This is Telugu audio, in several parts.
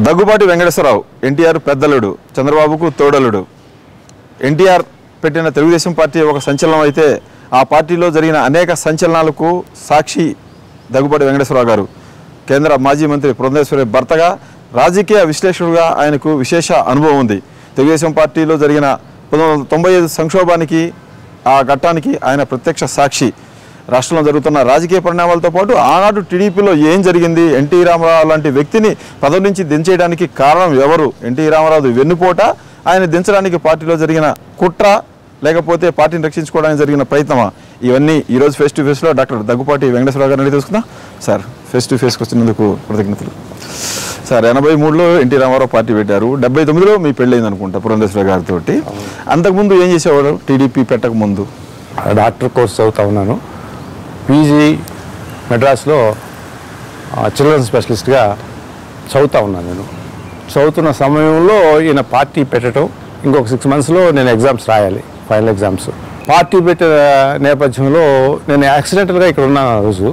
దగ్గుబాటి వెంకటేశ్వరరావు ఎన్టీఆర్ పెద్దలుడు చంద్రబాబుకు తోడలుడు ఎన్టీఆర్ పెట్టిన తెలుగుదేశం పార్టీ ఒక సంచలనం అయితే ఆ పార్టీలో జరిగిన అనేక సంచలనాలకు సాక్షి దగ్గుబాటి వెంకటేశ్వరరావు గారు కేంద్ర మాజీ మంత్రి పురంధేశ్వరి భర్తగా రాజకీయ విశ్లేషకుడుగా ఆయనకు విశేష అనుభవం ఉంది తెలుగుదేశం పార్టీలో జరిగిన పంతొమ్మిది వందల తొంభై ఐదు సంక్షోభానికి ఆ ఘట్టానికి ఆయన ప్రత్యక్ష సాక్షి రాష్ట్రంలో జరుగుతున్న రాజకీయ పరిణామాలతో పాటు ఆనాడు టీడీపీలో ఏం జరిగింది ఎన్టీ రామారావు లాంటి వ్యక్తిని పదవి నుంచి దించేయడానికి కారణం ఎవరు ఎన్టీ రామారావు వెన్నుపోట ఆయన దించడానికి పార్టీలో జరిగిన కుట్ర లేకపోతే పార్టీని రక్షించుకోవడానికి జరిగిన ప్రయత్నమా ఇవన్నీ ఈరోజు ఫేస్ టు ఫేస్లో డాక్టర్ దగ్గుపాటి వెంకటేశ్వరరావు గారిని అడిగి తెలుసుకుందాం సార్ ఫేస్ టు ఫేస్కి వచ్చినందుకు కృతజ్ఞతలు సార్ ఎనభై మూడులో ఎన్టీ రామారావు పార్టీ పెట్టారు డెబ్బై తొమ్మిదిలో మీ పెళ్ళైంది అనుకుంటా పురంధేశ్వర గారితో అంతకుముందు ఏం చేసేవాడు టీడీపీ పెట్టక ముందు డాక్టర్ కోర్స్ చదువుతా ఉన్నాను పీజీ మెడ్రాస్లో చిల్డ్రన్ స్పెషలిస్ట్గా చదువుతా ఉన్నాను నేను చదువుతున్న సమయంలో ఈయన పార్టీ పెట్టడం ఇంకొక సిక్స్ మంత్స్లో నేను ఎగ్జామ్స్ రాయాలి ఫైనల్ ఎగ్జామ్స్ పార్టీ పెట్టిన నేపథ్యంలో నేను యాక్సిడెంటల్గా ఇక్కడ ఉన్నాను ఆ రోజు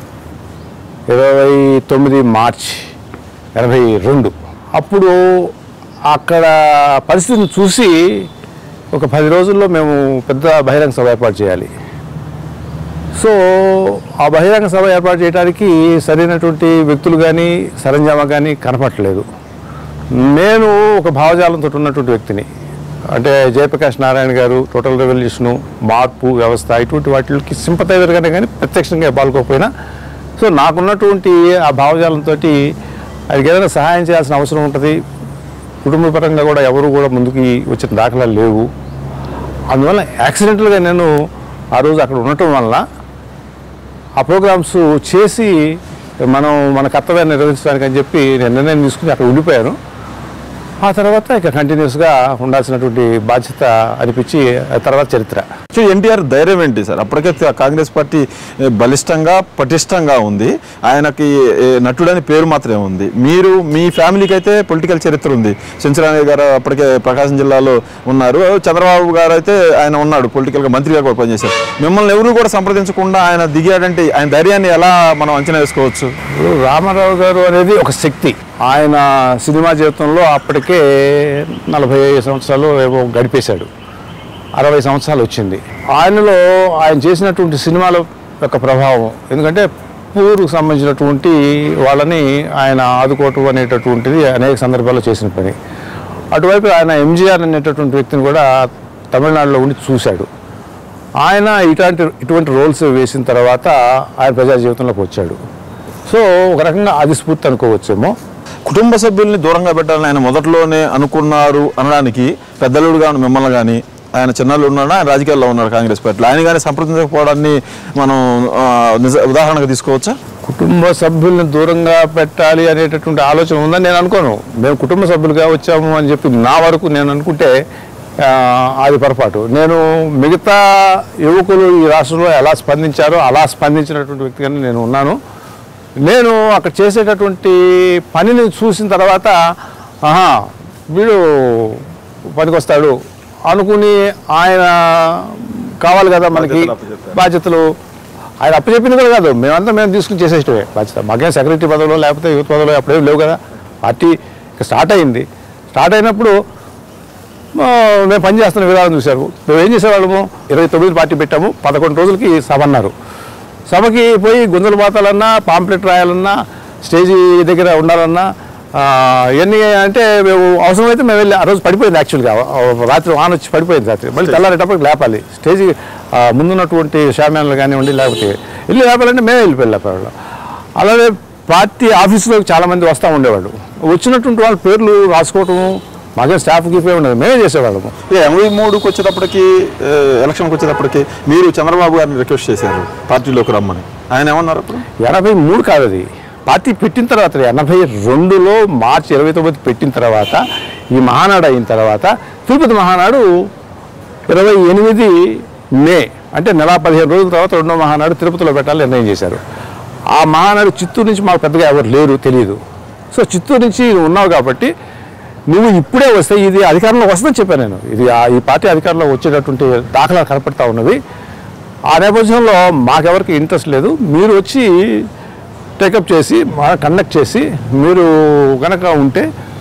ఇరవై తొమ్మిది మార్చ్ ఎనభై రెండు అప్పుడు అక్కడ పరిస్థితిని చూసి ఒక పది రోజుల్లో మేము పెద్ద బహిరంగ సభ ఏర్పాటు చేయాలి సో ఆ బహిరంగ సభ ఏర్పాటు చేయడానికి సరైనటువంటి వ్యక్తులు కానీ సరంజామా కానీ కనపట్టలేదు నేను ఒక భావజాలంతో ఉన్నటువంటి వ్యక్తిని అంటే జయప్రకాష్ నారాయణ గారు టోటల్ రెవల్యూషను మార్పు వ్యవస్థ ఇటువంటి వాటికి సింపతైజర్గానే కానీ ప్రత్యక్షంగా పాల్గొకపోయినా సో నాకున్నటువంటి ఆ భావజాలంతో ఆయనకి ఏదైనా సహాయం చేయాల్సిన అవసరం ఉంటుంది కుటుంబపరంగా కూడా ఎవరు కూడా ముందుకు వచ్చిన దాఖలాలు లేవు అందువల్ల యాక్సిడెంటల్గా నేను ఆ రోజు అక్కడ ఉండటం వల్ల ఆ ప్రోగ్రామ్స్ చేసి మనం మన కర్తవ్యాన్ని నిర్వహించడానికి అని చెప్పి నేను నిర్ణయం తీసుకుని అక్కడ ఉండిపోయాను ఆ తర్వాత ఇక కంటిన్యూస్గా ఉండాల్సినటువంటి బాధ్యత అనిపించి ఆ తర్వాత చరిత్ర సో ఎన్టీఆర్ ధైర్యం ఏంటి సార్ అప్పటికే త- కాంగ్రెస్ పార్టీ ఏ, బలిష్టంగా పటిష్టంగా ఉంది ఆయనకి ఏ, నటుడని పేరు మాత్రమే ఉంది మీరు మీ ఫ్యామిలీకి అయితే పొలిటికల్ చరిత్ర ఉంది సెంచరాణి గారు అప్పటికే ప్రకాశం జిల్లాలో ఉన్నారు చంద్రబాబు గారు అయితే ఆయన ఉన్నాడు పొలిటికల్గా మంత్రిగా కూడా పనిచేశారు మిమ్మల్ని ఎవరు కూడా సంప్రదించకుండా ఆయన దిగాడంటే ఆయన ధైర్యాన్ని ఎలా మనం అంచనా వేసుకోవచ్చు ఇప్పుడు రామారావు గారు అనేది ఒక శక్తి ఆయన సినిమా జీవితంలో అప్పటికే నలభై ఐదు సంవత్సరాలు ఏవో గడిపేశాడు అరవై సంవత్సరాలు వచ్చింది ఆయనలో ఆయన చేసినటువంటి సినిమాల యొక్క ప్రభావం ఎందుకంటే పూర్కు సంబంధించినటువంటి వాళ్ళని ఆయన ఆదుకోవటం అనేటటువంటిది అనేక సందర్భాల్లో చేసిన పని అటువైపు ఆయన ఎంజీఆర్ అనేటటువంటి వ్యక్తిని కూడా తమిళనాడులో ఉండి చూశాడు ఆయన ఇట్లాంటి ఇటువంటి రోల్స్ వేసిన తర్వాత ఆయన ప్రజా జీవితంలోకి వచ్చాడు సో ఒక రకంగా అది స్ఫూర్తి అనుకోవచ్చేమో కుటుంబ సభ్యుల్ని దూరంగా పెట్టాలని ఆయన మొదట్లోనే అనుకున్నారు అనడానికి పెద్దలుడుగా ఉన్న మిమ్మల్ని కానీ ఆయన చిన్నలు ఉన్నాడు ఆయన రాజకీయాల్లో ఉన్నారు కాంగ్రెస్ పార్టీలో ఆయన కానీ సంప్రదించకపోవడాన్ని మనం ఆ, నిజ ఉదాహరణగా తీసుకోవచ్చా కుటుంబ సభ్యుల్ని దూరంగా పెట్టాలి అనేటటువంటి ఆలోచన ఉందని నేను అనుకోను మేము కుటుంబ సభ్యులుగా వచ్చాము అని చెప్పి నా వరకు నేను అనుకుంటే ఆ, అది పొరపాటు నేను మిగతా యువకులు ఈ రాష్ట్రంలో ఎలా స్పందించారో అలా స్పందించినటువంటి వ్యక్తిగానే నేను ఉన్నాను నేను అక్కడ చేసేటటువంటి పనిని చూసిన తర్వాత ఆహా వీడు పనికొస్తాడు అనుకుని ఆయన కావాలి కదా మనకి బాధ్యతలు అప్పచెప్పారు. బాధ్యతలు ఆయన అప్పచెప్పింది కూడా కాదు మేమంతా మేము తీసుకుని చేసేటమే బాధ్యత మాకేం సెక్రటరీ పదవిలో లేకపోతే యూత్ పదవిలో అప్పుడేం లేవు కదా పార్టీ ఇక స్టార్ట్ అయింది స్టార్ట్ అయినప్పుడు ఆ, మేము పని చేస్తున్న విధానం చూశారు మేము ఏం చేసేవాళ్ళము ఇరవై తొమ్మిది పార్టీ పెట్టాము పదకొండు రోజులకి సభ అన్నారు సభకి పోయి గుంజలు పాతాలన్నా పాంప్లెట్ రాయాలన్నా స్టేజీ దగ్గర ఉండాలన్నా ఆ, ఇవన్నీ అంటే మేము అవసరమైతే మేము వెళ్ళి ఆ రోజు పడిపోయింది యాక్చువల్గా ఆ, రాత్రి వాన వచ్చి పడిపోయింది రాత్రి మళ్ళీ తెల్లారేటప్పటికి లేపాలి స్టేజీ ఆ, ముందున్నటువంటి షామ్యాన్లు కానివ్వండి లేకపోతే వెళ్ళి లేపాలంటే మేమే వెళ్ళిపోయి లేపేవాళ్ళం అలాగే పార్టీ ఆఫీసులోకి చాలామంది వస్తూ ఉండేవాళ్ళు వచ్చినటువంటి వాళ్ళ పేర్లు రాసుకోవటం మాకేం స్టాఫ్ గీపే ఉండదు మేమే చేసేవాళ్ళము ఈ ఎనభై మూడుకి వచ్చేటప్పటికి ఏ, ఎలక్షన్కి వచ్చేటప్పటికి మీరు చంద్రబాబు గారిని రిక్వెస్ట్ చేశారు పార్టీలోకి రమ్మని ఆయన ఏమన్నారు అప్పుడు ఎనభై మూడు కాదు అది పార్టీ పెట్టిన తర్వాత ఎనభై రెండులో మార్చి ఇరవై తొమ్మిది పెట్టిన తర్వాత ఈ మహానాడు అయిన తర్వాత తిరుపతి మహానాడు ఇరవై ఎనిమిది మే అంటే నెల పదిహేను రోజుల తర్వాత రెండో మహానాడు తిరుపతిలో పెట్టాలని నిర్ణయం చేశారు ఆ మహానాడు చిత్తూరు నుంచి మాకు పెద్దగా ఎవరు లేరు తెలియదు సో చిత్తూరు నుంచి నువ్వు ఉన్నావు కాబట్టి నువ్వు ఇప్పుడే వస్తే ఇది అధికారంలో వస్తుందని చెప్పాను నేను ఇది ఆ- ఈ పార్టీ అధికారంలో వచ్చేటటువంటి దాఖలాలు కనపడతా ఉన్నవి ఆ నేపథ్యంలో మాకెవరికి ఇంట్రెస్ట్ లేదు మీరు వచ్చి టేకప్ చేసి కండక్ట్ చేసి మీరు కనుక ఉంటే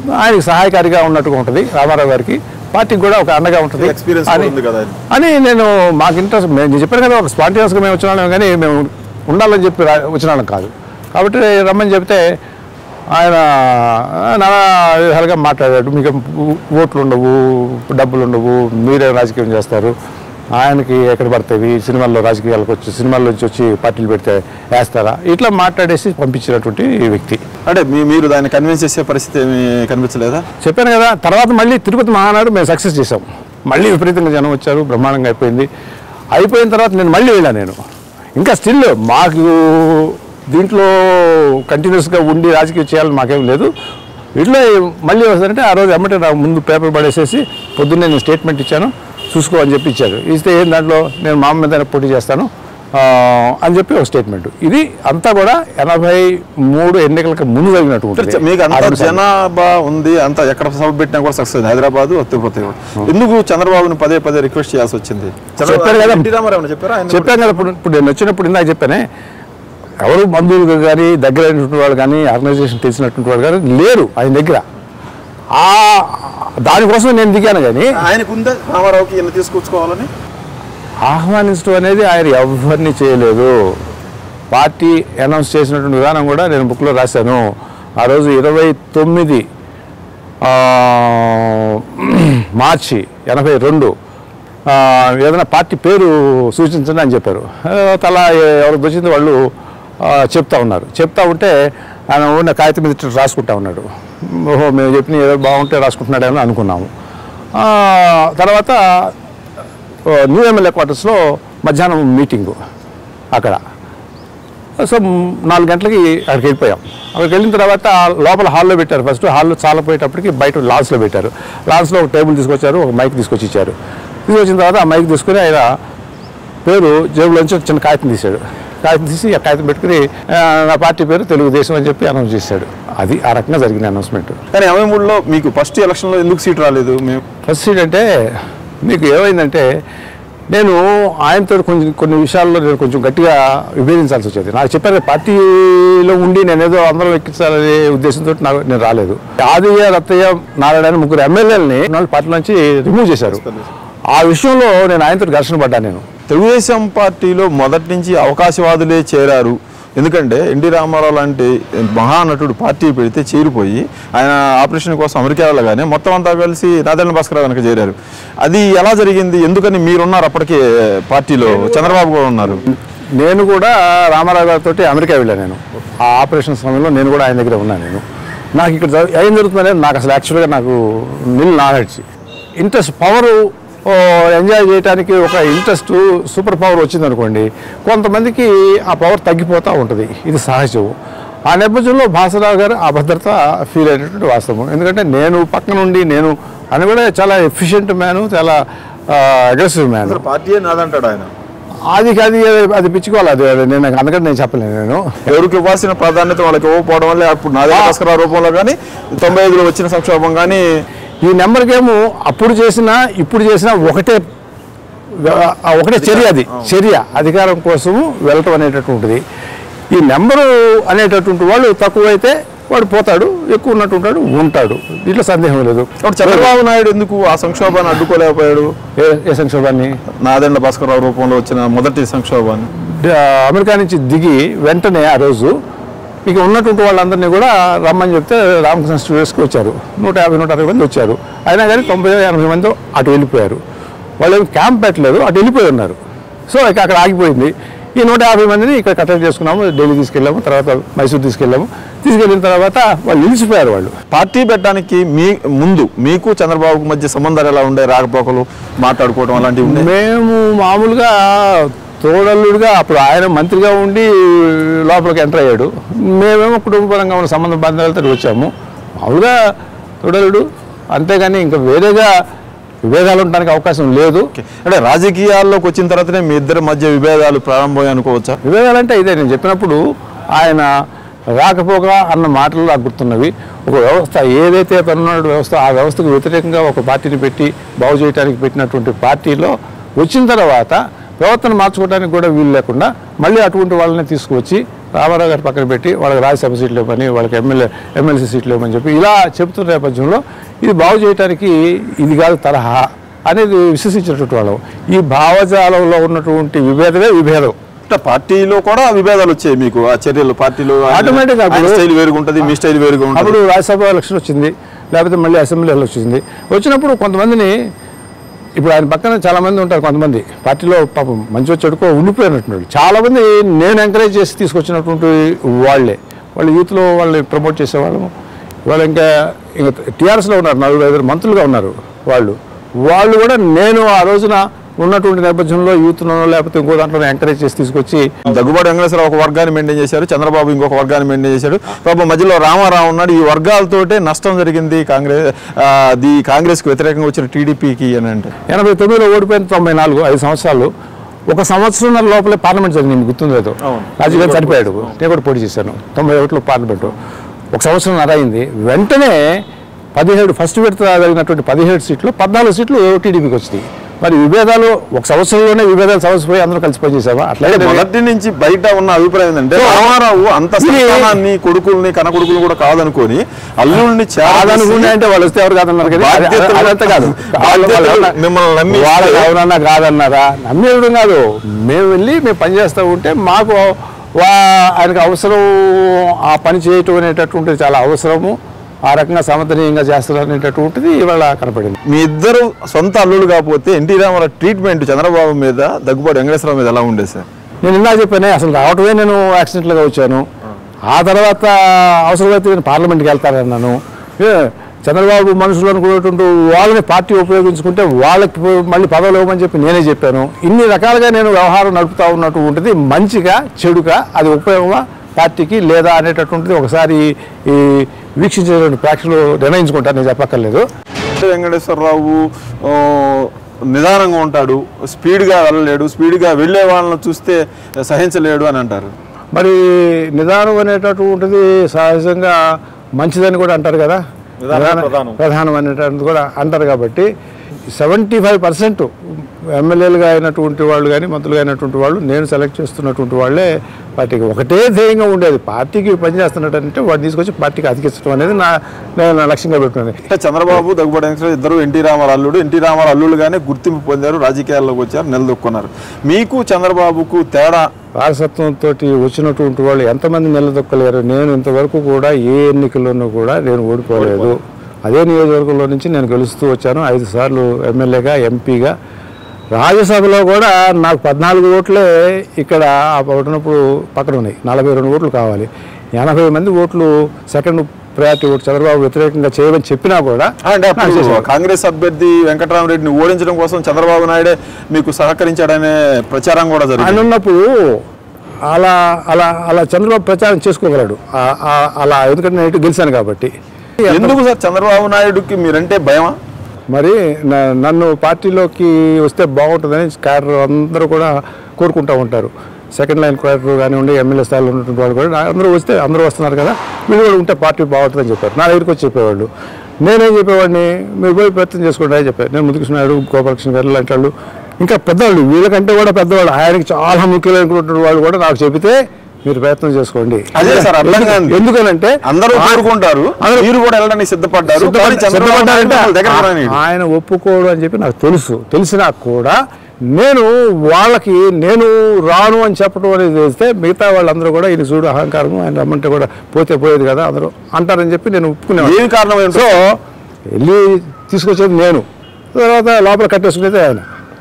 ఆయనకి సహాయకారిగా ఉన్నట్టుగా ఉంటుంది రామారావు గారికి పార్టీకి కూడా ఒక అండగా ఉంటుంది ఎక్స్పీరియన్స్ అని ఉంది కదా ఆయన. అని నేను మాకు ఇంట్రెస్ట్ మేము నేను చెప్పాను కదా ఒక స్పాంటినియస్గా మేము వచ్చిన వాళ్ళం కానీ మేము ఉండాలని చెప్పి రా- వచ్చిన వాళ్ళం కాదు కాబట్టి రమ్మని చెప్తే ఆయన నానా విధాలుగా మాట్లాడాడు మీకు ఓట్లు ఉండవు డబ్బులు ఉండవు మీరే రాజకీయం చేస్తారు ఆయనకి ఎక్కడ పడతాయి సినిమాల్లో రాజకీయాలకు వచ్చి సినిమాల్లో నుంచి వచ్చి పార్టీలు పెడితే వేస్తారా ఇట్లా మాట్లాడేసి పంపించినటువంటి వ్యక్తి అంటే మీ మీరు దాన్ని కన్విన్స్ చేసే పరిస్థితి ఏమి కనిపించలేదా చెప్పాను కదా తర్వాత మళ్ళీ తిరుపతి మహానాడు మేము సక్సెస్ చేసాం మళ్ళీ విపరీతంగా జనం వచ్చారు బ్రహ్మాండంగా అయిపోయింది అయిపోయిన తర్వాత నేను మళ్ళీ వెళ్ళాను నేను ఇంకా స్టిల్ మాకు దీంట్లో కంటిన్యూస్గా ఉండి రాజకీయం చేయాలని మాకేం లేదు ఇట్లా మళ్ళీ వస్తారంటే ఆ రోజు ఎమ్మటే నాకు ముందు పేపర్ పడేసేసి పొద్దున్నే నేను స్టేట్మెంట్ ఇచ్చాను చూసుకో అని చెప్పి ఇచ్చారు ఇస్తే ఏం దాంట్లో నేను మా అమ్మ మీద పోటీ చేస్తాను ఆ, అని చెప్పి ఒక స్టేట్మెంట్ ఇది అంతా కూడా ఎనభై మూడు ఎన్నికలకు ముందు జరిగినట్టు ఉంటుంది. మీకు ఆ అంత రెండు సార్లు. జనాభా ఉంది అంత ఎక్కడ సభ పెట్టినా కూడా సక్సెస్ హైదరాబాద్ తిరుపతి కూడా. ఎందుకు చంద్రబాబుని పదే పదే రిక్వెస్ట్ చేయాల్సి వచ్చింది చెప్పారు కదా. ఎన్టీ రామారావు ఏమన్నా చెప్పారా ఆయన చెప్పాను కదా ఇప్పుడు ఇప్పుడు నేను వచ్చినప్పుడు ఇందాక చెప్పానే ఎవరు బంధువులు కానీ దగ్గరైనటువంటి వాళ్ళు కానీ ఆర్గనైజేషన్ తెలిసినటువంటి వాళ్ళు కానీ లేరు ఆయన దగ్గర ఆ దానికోసం నేను దిగాను కానీ ఆయనకు ఉందా రామారావుకి ఈయన తీసుకొచ్చుకోవాలని ఆహ్వానించడం అనేది ఆయన ఎవరిని చేయలేదు పార్టీ అనౌన్స్ చేసినటువంటి విధానం కూడా నేను బుక్లో రాశాను ఆ రోజు ఇరవై తొమ్మిది ఆ, మార్చి ఎనభై రెండు ఆ, ఏదైనా పార్టీ పేరు సూచించండి అని చెప్పారు ఆ, తలా ఎవరికి వచ్చింది వాళ్ళు ఆ, చెప్తా ఉన్నారు చెప్తా ఉంటే ఆయన ఉన్న కాగితం మీద ఇట్లా రాసుకుంటా ఉన్నాడు ఓహో మేము చెప్పిన ఏదో బాగుంటే రాసుకుంటున్నాడేమో అనుకున్నాము ఆ, తర్వాత ఓ, న్యూ ఎమ్మెల్యే క్వార్టర్స్లో మధ్యాహ్నం మీటింగు అక్కడ సో మ్, నాలుగు గంటలకి అక్కడికి వెళ్ళిపోయాం అక్కడికి వెళ్ళిన తర్వాత లోపల హాల్లో పెట్టారు ఫస్ట్ హాల్లో చాలా పోయేటప్పటికి బయట లాన్స్లో పెట్టారు లాన్స్లో ఒక టేబుల్ తీసుకొచ్చారు ఒక మైక్ తీసుకొచ్చి ఇచ్చారు తీసుకొచ్చిన తర్వాత ఆ మైక్ తీసుకుని ఆయన పేరు జేబులోంచి ఒక చిన్న కాగితం తీశాడు కాగితం తీసి ఆ కాగితం పెట్టుకుని ఆ, నా పార్టీ పేరు తెలుగుదేశం అని చెప్పి అనౌన్స్ చేశాడు అది ఆ రకంగా జరిగిన అనౌన్స్మెంట్ కానీ ఎనభై మూడులో మీకు ఫస్ట్ ఎలక్షన్లో ఎందుకు సీట్ రాలేదు మేము ఫస్ట్ ఏంటంటే మీకు ఏమైందంటే నేను ఆయనతో కొంచెం కొన్ని విషయాల్లో నేను కొంచెం గట్టిగా విభేదించాల్సి వచ్చేది నాకు చెప్పారు పార్టీలో ఉండి నేను ఏదో అందరం ఎక్కించాలనే ఉద్దేశంతో నాకు నేను రాలేదు ఆదియ్య రత్తయ్య నారాయణ అని ముగ్గురు ఎమ్మెల్యేలని వాళ్ళు పార్టీ నుంచి రిమూవ్ చేశారు ఆ విషయంలో నేను ఆయనతో ఘర్షణ పడ్డాను నేను తెలుగుదేశం పార్టీలో మొదటి నుంచి అవకాశవాదులే చేరారు ఎందుకంటే ఎన్టీ రామారావు లాంటి మహానటుడు పార్టీ పెడితే చేరిపోయి ఆయన ఆపరేషన్ కోసం అమెరికా వెళ్ళగానే మొత్తం అంతా కలిసి నాదెండ్ల భాస్కర్ వెనక చేరారు అది ఎలా జరిగింది ఎందుకని మీరున్నారు అప్పటికే పార్టీలో చంద్రబాబు కూడా ఉన్నారు నేను కూడా రామారావు గారితో అమెరికా వెళ్ళాను నేను ఆ ఆపరేషన్ సమయంలో నేను కూడా ఆయన దగ్గర ఉన్నాను నేను నాకు ఇక్కడ జరు- ఏం జరుగుతుందనేది నాకు అసలు యాక్చువల్గా నాకు nil knowledge interest power enjoy చేయడానికి ఒక ఇంట్రెస్ట్ సూపర్ పవర్ వచ్చింది అనుకోండి కొంతమందికి ఆ పవర్ తగ్గిపోతూ ఉంటుంది ఇది సహజం ఆ నేపథ్యంలో భాసరావు గారు ఆ భద్రత ఫీల్ అయినటువంటి వాస్తవం ఎందుకంటే నేను పక్కన ఉండి నేను ఆయన కూడా చాలా ఎఫిషియెంట్ మ్యాను చాలా అగ్రెసివ్ మ్యాన్ పార్టీ నాదంటాడు ఆయన అది అది అది పిచ్చుకోవాలి అది అది నేను అందుకని నేను చెప్పలేను నేను ఎవరికి ఇవ్వాల్సిన ప్రాధాన్యత వాళ్ళకి ఇవ్వకపోవడం వల్ల అప్పుడు నాదే భాస్కర్ రావు రూపంలో కానీ తొంభై ఐదులో వచ్చిన సంక్షోభం కానీ ఈ నెంబర్కి ఏమో అప్పుడు చేసినా ఇప్పుడు చేసినా ఒకటే ఆ ఒకటే చర్య అది చర్య అధికారం కోసము వెళ్ళటం అనేటటువంటిది ఈ నెంబరు అనేటటువంటి వాళ్ళు తక్కువైతే వాడు పోతాడు ఎక్కువ ఉన్నట్టుంటాడు ఉంటాడు దీంట్లో సందేహం లేదు అప్పుడు చంద్రబాబు నాయుడు ఎందుకు ఆ సంక్షోభాన్ని అడ్డుకోలేకపోయాడు ఏ ఏ సంక్షోభాన్ని నాదెండ్ల భాస్కర్ రావు రూపంలో వచ్చిన మొదటి సంక్షోభాన్ని డ- అమెరికా నుంచి దిగి వెంటనే ఆ రోజు ఇక ఉన్నటువంటి వాళ్ళందరినీ కూడా రమ్మని చెప్తే రామకృష్ణ స్టూడియోస్కి వచ్చారు నూట యాభై నూట అరవై మంది వచ్చారు అయినా కానీ తొంభై ఎనభై మంది అటు వెళ్ళిపోయారు వాళ్ళు ఏం క్యాంప్ పెట్టలేదు అటు వెళ్ళిపోయి ఉన్నారు సో ఇక అక్కడ ఆగిపోయింది ఈ నూట యాభై మందిని ఇక్కడ కట్టడి చేసుకున్నాము ఢిల్లీ తీసుకెళ్ళాము తర్వాత మైసూర్ తీసుకెళ్ళాము తీసుకెళ్ళిన తర్వాత వాళ్ళు నిలిచిపోయారు వాళ్ళు పార్టీ పెట్టడానికి మీ ముందు మీకు చంద్రబాబుకు మధ్య సంబంధాలు ఎలా ఉండే రాకపోకలు మాట్లాడుకోవడం అలాంటివి ఉండే మేము మామూలుగా తోడల్లుడుగా అప్పుడు ఆయన మంత్రిగా ఉండి లోపలికి ఎంటర్ అయ్యాడు మేమేమో కుటుంబపరంగా ఉన్న సంబంధ బంధాలతో వచ్చాము మామూలుగా తోడల్లుడు అంతేగాని ఇంకా వేరేగా విభేదాలు ఉండడానికి అవకాశం లేదు అంటే రాజకీయాల్లోకి వచ్చిన తర్వాతనే మీ ఇద్దరి మధ్య విభేదాలు ప్రారంభమై అనుకోవచ్చా విభేదాలంటే ఇదే నేను చెప్పినప్పుడు ఆయన రాకపోగా అన్న మాటలు నాకు గుర్తున్నవి ఒక వ్యవస్థ ఏదైతే తనున్నాడు వ్యవస్థ ఆ వ్యవస్థకు వ్యతిరేకంగా ఒక పార్టీని పెట్టి బాగు చేయడానికి పెట్టినటువంటి పార్టీలో వచ్చిన తర్వాత ప్రవర్తన మార్చుకోవడానికి కూడా వీలు లేకుండా మళ్ళీ అటువంటి వాళ్ళని తీసుకువచ్చి రామారావు గారి పక్కన పెట్టి వాళ్ళకి రాజ్యసభ సీట్లు ఇవ్వమని వాళ్ళకి ఎమ్మెల్యే ఎమ్మెల్సీ సీట్లు ఇవ్వమని చెప్పి ఇలా చెప్తున్న నేపథ్యంలో ఇది బాగు చేయడానికి ఇది కాదు తరహా అనేది విశ్వసించినటువంటి వాళ్ళం ఈ భావజాలంలో ఉన్నటువంటి విభేదమే విభేదం అంటే పార్టీలో కూడా విభేదాలు వచ్చాయి మీకు ఆ చర్యలు పార్టీలో ఆయన- Automatic గా ఆయన అప్పుడు- స్టైల్ వేరుగా ఉంటుంది మీ స్టైల్ వేరుగా ఉంటుంది అప్పుడు రాజ్యసభ ఎలక్షన్ వచ్చింది లేకపోతే మళ్ళీ అసెంబ్లీ ఎలక్షన్ వచ్చింది వచ్చినప్పుడు కొంతమందిని ఇప్పుడు ఆయన పక్కన చాలా మంది ఉంటారు కొంతమంది పార్టీలో పాపం మంచి చెడుకో ఉండిపోయినటువంటి చాలా మంది నేను ఎంకరేజ్ చేసి తీసుకొచ్చినటువంటి వాళ్ళే వాళ్ళు యూత్లో వాళ్ళని ప్రమోట్ చేసేవాళ్ళము వాళ్ళు ఇంకా ఇంకా టీఆర్ఎస్లో ఉన్నారు నలుగురు ఐదు మంత్రులుగా ఉన్నారు వాళ్ళు వాళ్ళు కూడా నేను ఆ రోజున ఉన్నటువంటి నేపథ్యంలో యూత్లో లేకపోతే ఇంకో దాంట్లో ఎంకరేజ్ చేసి తీసుకొచ్చి దగ్గుబాటి వెంకటేశ్వరరావు ఒక వర్గాన్ని మెయింటైన్ చేశారు చంద్రబాబు ఇంకొక వర్గాన్ని మెయింటైన్ చేశారు పాపం మధ్యలో రామారావు ఉన్నాడు ఈ వర్గాలతోటే నష్టం జరిగింది కాంగ్రెస్ ఆ, ది కాంగ్రెస్కి వ్యతిరేకంగా వచ్చిన టీడీపీకి అని అంటే ఎనభై తొమ్మిదిలో ఓడిపోయిన తొంభై నాలుగు ఐదు సంవత్సరాలు ఒక సంవత్సరం లోపలే పార్లమెంట్ జరిగింది మీకు గుర్తుందో అవును. రాజీవ్ గాంధీ చనిపోయాడు నేను కూడా పోటీ చేశాను తొంభై ఒకటిలో పార్లమెంటు ఒక సంవత్సరం అయింది వెంటనే పదిహేడు ఫస్ట్ విడత జరిగినటువంటి పదిహేడు సీట్లు పద్నాలుగు సీట్లు టీడీపీకి వచ్చినాయి మరి విభేదాలు ఒక సంవత్సరంలోనే విభేదాలు సమస్యపోయి అందరూ కలిసి పనిచేసావా అట్లాగే మొదటి నుంచి బయట ఉన్న అభిప్రాయం ఏంటంటే రామారావు అంత ఇది- సంతానాన్ని కొడుకుల్ని కన కొడుకులు కూడా కాదనుకొని అల్లుల్ని కాదనుకునే అంటే వాళ్ళు వస్తే ఎవరు కాదన్నారు కదా అది- అది- బాధ్యతలు- అదంతా కాదు బాధ్యతలు వాళ్ళు ఎవరన్నా- మిమ్మల్ని నమ్మి వాళ్ళు ఇస్తే- ఎవరన్నా కాదన్నారా నమ్మేయడం కాదు మేము వెళ్ళి మేము పని చేస్తూ ఉంటే మాకు వా ఆయనకు అవసరం ఆ పని చేయటం అనేటటువంటిది చాలా అవసరము ఆ రకంగా సమర్థనీయంగా చేస్తున్నారు అనేటటువంటిది ఇవాళ కనపడింది మీ ఇద్దరు సొంత అల్లులు కాకపోతే ఎన్టీ రామారావు ట్రీట్మెంట్ చంద్రబాబు మీద దగ్గుబాటి వెంకటేశ్వరరావు మీద ఎలా ఉండేది సార్ నేను ఇందా చెప్పానే అసలు రావటమే నేను యాక్సిడెంట్లుగా వచ్చాను ఆ తర్వాత అవసరమైతే నేను పార్లమెంట్కి వెళ్తానన్నాను ఏ, చంద్రబాబు మనుషులు అనుకునేటువంటి వాళ్ళని పార్టీ ఉపయోగించుకుంటే వాళ్ళకి మళ్ళీ పదవులు ఇవ్వమని చెప్పి నేనే చెప్పాను ఇన్ని రకాలుగా నేను వ్యవహారం నడుపుతా ఉన్నట్టు ఉంటుంది మంచిగా చెడుగా అది ఉపయోగమా పార్టీకి లేదా అనేటటువంటిది ఒకసారి ఈ వీక్షించేటువంటి ప్రేక్షకులు నిర్ణయించుకుంటారు నేను చెప్పక్కర్లేదు అంటే వెంకటేశ్వరరావు ఆ, నిదానంగా ఉంటాడు స్పీడ్గా వెళ్ళలేడు స్పీడ్గా వెళ్ళే వాళ్ళని చూస్తే సహించలేడు అని అంటారు మరి నిదానం అనేటటువంటిది సహజంగా మంచిదని కూడా అంటారు కదా నిదానం నిదానం- ప్రధానం. ప్రధానం అనేటువంటిది కూడా అంటారు కాబట్టి సెవెంటీ ఫైవ్ పర్సెంట్ ఎమ్మెల్యేలుగా అయినటువంటి వాళ్ళు కానీ మంత్రులుగా అయినటువంటి వాళ్ళు నేను సెలెక్ట్ చేస్తున్నటువంటి వాళ్ళే పార్టీకి ఒకటే ధ్యేయంగా ఉండేది పార్టీకి పనిచేస్తున్నట్టంటే వాడిని తీసుకొచ్చి పార్టీకి అతికించడం అనేది నా నేను నా లక్ష్యంగా పెట్టుకున్నది అంటే చంద్రబాబు దగ్గుబాటి వెంకటేశ్వర ఇద్దరు ఎన్టీ రామారావు అల్లుడు ఎన్టీ రామారావు అల్లుడుగానే గుర్తింపు పొందారు రాజకీయాల్లోకి వచ్చారు నిలదొక్కున్నారు మీకు చంద్రబాబుకు తేడా వారసత్వంతో వచ్చినటువంటి వాళ్ళు ఎంతమంది నిలదొక్కలేరు నేను ఇంతవరకు కూడా ఏ ఎన్నికల్లోనూ కూడా నేను ఓడిపోలేదు అదే నియోజకవర్గంలో నుంచి నేను గెలుస్తూ వచ్చాను ఐదు సార్లు ఎమ్మెల్యేగా ఎంపీగా రాజ్యసభలో కూడా నాకు పద్నాలుగు ఓట్లే ఇక్కడ ఆ ఉన్నప్పుడు పక్కన ఉన్నాయి నలభై రెండు ఓట్లు కావాలి ఎనభై మంది ఓట్లు సెకండ్ ప్రయారిటీ ఓటు చంద్రబాబు వ్యతిరేకంగా చేయమని చెప్పినా కూడా అంటే అప్పుడు నాకు చేశారు. కాంగ్రెస్ అభ్యర్థి వెంకటరామరెడ్డిని ఓడించడం కోసం చంద్రబాబు నాయుడే మీకు సహకరించాడనే ప్రచారం కూడా ఆయన జరిగింది ఉన్నప్పుడు అలా అలా అలా చంద్రబాబు ప్రచారం చేసుకోగలడు ఆ- ఆ- అలా ఎందుకంటే నేను ఇటు గెలిచాను కాబట్టి ఎందుకు సార్ చంద్రబాబు నాయుడుకి మీరంటే భయమా మరి న- నన్ను పార్టీలోకి వస్తే బాగుంటుందని క్యాడర్ అందరూ కూడా కోరుకుంటూ ఉంటారు సెకండ్ లైన్ క్యాడర్ కానివ్వండి ఎమ్మెల్యే స్థాయిలో ఉన్నటువంటి వాళ్ళు కూడా నా- అందరూ వస్తే అందరూ వస్తున్నారు కదా వీళ్ళు కూడా ఉంటే పార్టీ బాగుంటుందని చెప్పారు నా దగ్గరికి వచ్చి చెప్పేవాళ్ళు నేనేం చెప్పేవాడిని మీరు పోయి ప్రయత్నం చేసుకోండి అని చెప్పారు నేను ముందుకు నాయుడు గోపాలకృష్ణ గారు లాంటి వాళ్ళు ఇంకా పెద్దవాళ్ళు వీళ్ళకంటే కూడా పెద్దవాళ్ళు ఆయనకి చాలా ముఖ్యమైనటువంటి వాళ్ళు కూడా నాకు చెబితే మీరు ప్రయత్నం చేసుకోండి అదే సార్ అర్థం కాదు ఎందుకనంటే అందరూ ఆ- కోరుకుంటారు అందరూ- మీరు కూడా వెళ్ళడానికి సిద్ధపడ్డారు కానీ సిద్ధపడ్డ- చంద్రబాబు నాయుడు సిద్ధపడ్డారంటే మిమ్మల్ని దగ్గరకు ఆ- రానీయడు. ఆయన ఒప్పుకోడు అని చెప్పి నాకు తెలుసు తెలిసినా కూడా నేను వాళ్ళకి నేను రాను అని చెప్పడం అనేది తెలిస్తే మిగతా వాళ్ళందరూ కూడా ఈయన చూడు అహంకారం ఆయన రమ్మంటే కూడా పోతే పోయేది కదా అందరూ అంటారని చెప్పి నేను ఒప్పుకునేవాడిని ఏం కారణం ఏంటో సో వెళ్ళి తీసుకొచ్చేది నేను తర్వాత లోపల కట్టేసుకునేది ఆయన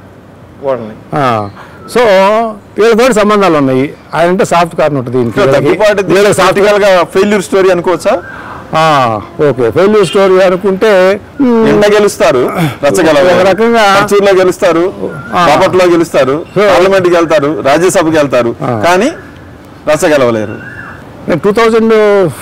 వాళ్ళని ఆ, సో వీళ్ళతో సంబంధాలు ఉన్నాయి ఆయన అంటే సాఫ్ట్ కార్న్ ఉంటుంది దీనికి వీళ్ళకి. దగ్గుపాటి వీళ్ళకి సాఫ్ట్ సాఫ్ట్వేర్ గా ఫెయిల్యూర్ స్టోరీ అనుకోవచ్చా ఆ, ఓకే ఫెయిల్యూర్ స్టోరీ అనుకుంటే మ్, ఎండ గెలుస్తారు రచ్చగలరు ఒక రకంగా- పచ్చూరులో గెలుస్తారు బాపట్లో గెలుస్తారు పార్లమెంట్ కి వెళ్తారు రాజ్యసభకి వెళ్తారు కానీ రచ్చగలవలేరు నేను టూ థౌజండ్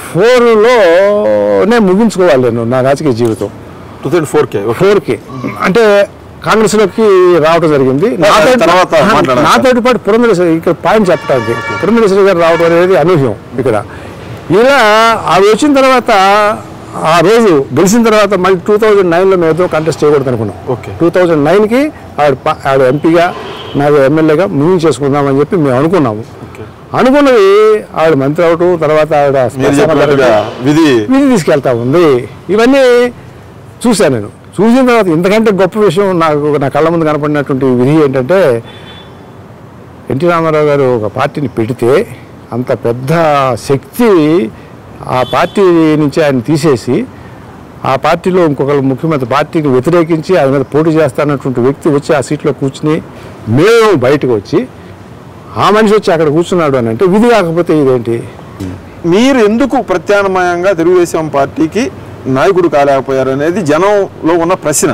ఫోర్లోనే ముగించుకోవాలి నేను నా రాజకీయ జీవితం టూ థౌసండ్ ఫోర్ కే ఫోర్కి అంటే కాంగ్రెస్లోకి రావడం జరిగింది నాతో తర్వాత మాట్లాడాలి. నాతోటి పాటు పురంధరేశ్వరి ఇక్కడ పాయింట్ చెప్పడానికి పురంధరేశ్వరి గారు రావడం అనేది అనూహ్యం ఇక్కడ ఇలా ఆవిడ వచ్చిన తర్వాత ఆ రోజు గెలిచిన తర్వాత మళ్ళీ టూ థౌజండ్ నైన్లో మేము ఏదో కంటెస్ట్ చేయకూడదు అనుకున్నాం Okay. టూ థౌజండ్ నైన్కి ఆవిడ పా- ఆవిడ ఎంపీగా నాకు ఎమ్మెల్యేగా ముగింగ్ చేసుకుందామని చెప్పి మేము అనుకున్నాము అనుకున్నది ఆవిడ మంత్రి అవటం తర్వాత ఆవిడ మీరు చెప్పినట్టుగా విధి విధి తీసుకెళ్తా ఉంది ఇవన్నీ చూశాను నేను చూసిన తర్వాత ఇంతకంటే గొప్ప విషయం నాకు నా కళ్ళ ముందు కనపడినటువంటి విధి ఏంటంటే ఎన్టీ రామారావు గారు ఒక పార్టీని పెడితే అంత పెద్ద శక్తి ఆ పార్టీ నుంచి ఆయన తీసేసి ఆ పార్టీలో ఇంకొక ముఖ్యమంత్రి పార్టీకి వ్యతిరేకించి ఆయన మీద పోటీ చేస్తానటువంటి వ్యక్తి వచ్చి ఆ సీట్లో కూర్చుని మేము బయటకు వచ్చి ఆ మనిషి వచ్చి అక్కడ కూర్చున్నాడు అని అంటే విధి కాకపోతే ఇదేంటి మీరు ఎందుకు ప్రత్యామ్నాయంగా తెలుగుదేశం పార్టీకి నాయకుడు కాలేకపోయారు అనేది జనంలో ఉన్న ప్రశ్న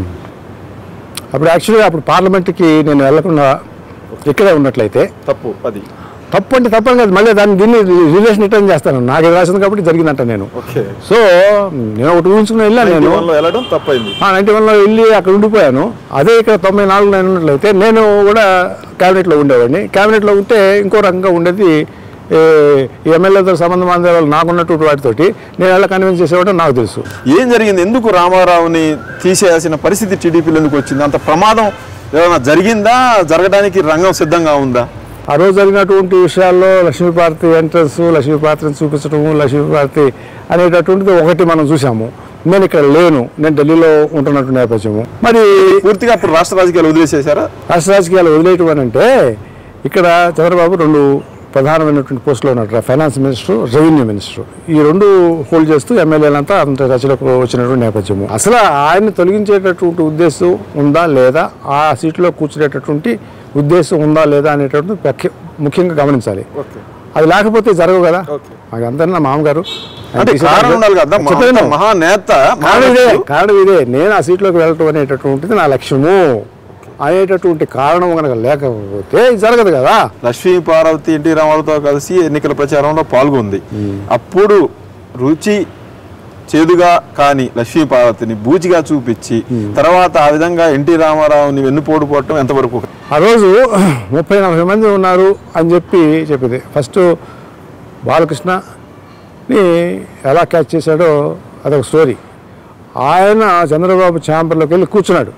అప్పుడు యాక్చువల్గా అప్పుడు పార్లమెంట్కి నేను వెళ్లకుండా ఇక్కడే ఉన్నట్లయితే తప్పు అది తప్పు అంటే తప్పని కాదు మళ్ళీ దాన్ని దీన్ని రిలేషన్ రిటర్న్ చేస్తాను నాకు ఇది రాసింది కాబట్టి జరిగిందంట నేను ఓకే సో నేను ఒకటి ఊహించుకుని వెళ్ళాను నేను లో వెళ్ళడం తప్పైంది నైన్టీ వన్లో వెళ్ళి అక్కడ ఉండిపోయాను అదే ఇక్కడ తొంభై నాలుగు నేను ఉన్నట్లయితే నేను కూడా క్యాబినెట్లో ఉండేవాడిని క్యాబినెట్లో ఉంటే ఇంకో రకంగా ఉండేది ఏ, ఈ ఎమ్మెల్యేతో సంబంధం అందే వాళ్ళు నాకున్నటువంటి వాటితోటి నేను ఎలా కన్విన్స్ చేసేవాడో నాకు తెలుసు ఏం జరిగింది ఎందుకు రామారావుని తీసేయాల్సిన పరిస్థితి టీడీపీలో ఎందుకు వచ్చింది అంత ప్రమాదం ఏమైనా జరిగిందా జరగడానికి రంగం సిద్ధంగా ఉందా ఆ రోజు జరిగినటువంటి విషయాల్లో లక్ష్మీపార్తి ఎంట్రన్స్ లక్ష్మీపార్తిని చూపించడము లక్ష్మీపార్తి అనేటటువంటిది ఒకటి మనం చూసాము నేను ఇక్కడ లేను నేను ఢిల్లీలో ఉంటున్నట్టు నేపథ్యము మరి పూర్తిగా అప్పుడు రాష్ట్ర రాజకీయాలు వదిలేసేశారా రాష్ట్ర రాజకీయాలు వదిలేయటం అని అంటే ఇక్కడ చంద్రబాబు రెండు ప్రధానమైనటువంటి పోస్టులో ఉన్నట్టు ఫైనాన్స్ మినిస్టర్ రెవెన్యూ మినిస్టర్ ఈ రెండు హోల్డ్ చేస్తూ ఎమ్మెల్యేలంతా అంత రచనకు వచ్చినటువంటి నేపథ్యము అసలు ఆయన్ని తొలగించేటటువంటి ఉద్దేశం ఉందా లేదా ఆ సీట్లో కూర్చునేటటువంటి ఉద్దేశం ఉందా లేదా అనేటటువంటి ముఖ్య- ముఖ్యంగా గమనించాలి ఓకే అది లేకపోతే జరగవు కదా ఓకే. మాకు అందరినీ నా మామగారు ఆయన అంటే తీసేటప్పుడు- కారణం ఉండాలి కదా మా- చెప్పేది విను. మహానేత కారణం ఇదే మహానేత కారణం ఇదే నేను ఆ సీట్లోకి వెళ్ళటం అనేటటువంటిది నా లక్ష్యము అనేటటువంటి కారణం కనుక లేకపోతే ఇది జరగదు కదా లక్ష్మీ పార్వతి ఎన్టీ రామారావుతో కలిసి ఎన్నికల ప్రచారంలో పాల్గొంది అప్పుడు రుచి చేదుగా కానీ లక్ష్మీ పార్వతిని బూచిగా చూపించి తర్వాత ఆ విధంగా ఎన్టీ రామారావుని వెన్నుపోటు పోవటం ఎంతవరకు ఆ రోజు ముప్పై నలభై మంది ఉన్నారు అని చెప్పి చెప్పింది ఫస్ట్ బాలకృష్ణని ఎలా క్యాచ్ చేశాడో అదొక స్టోరీ ఆయన చంద్రబాబు ఛాంబర్లోకి వెళ్ళి కూర్చున్నాడు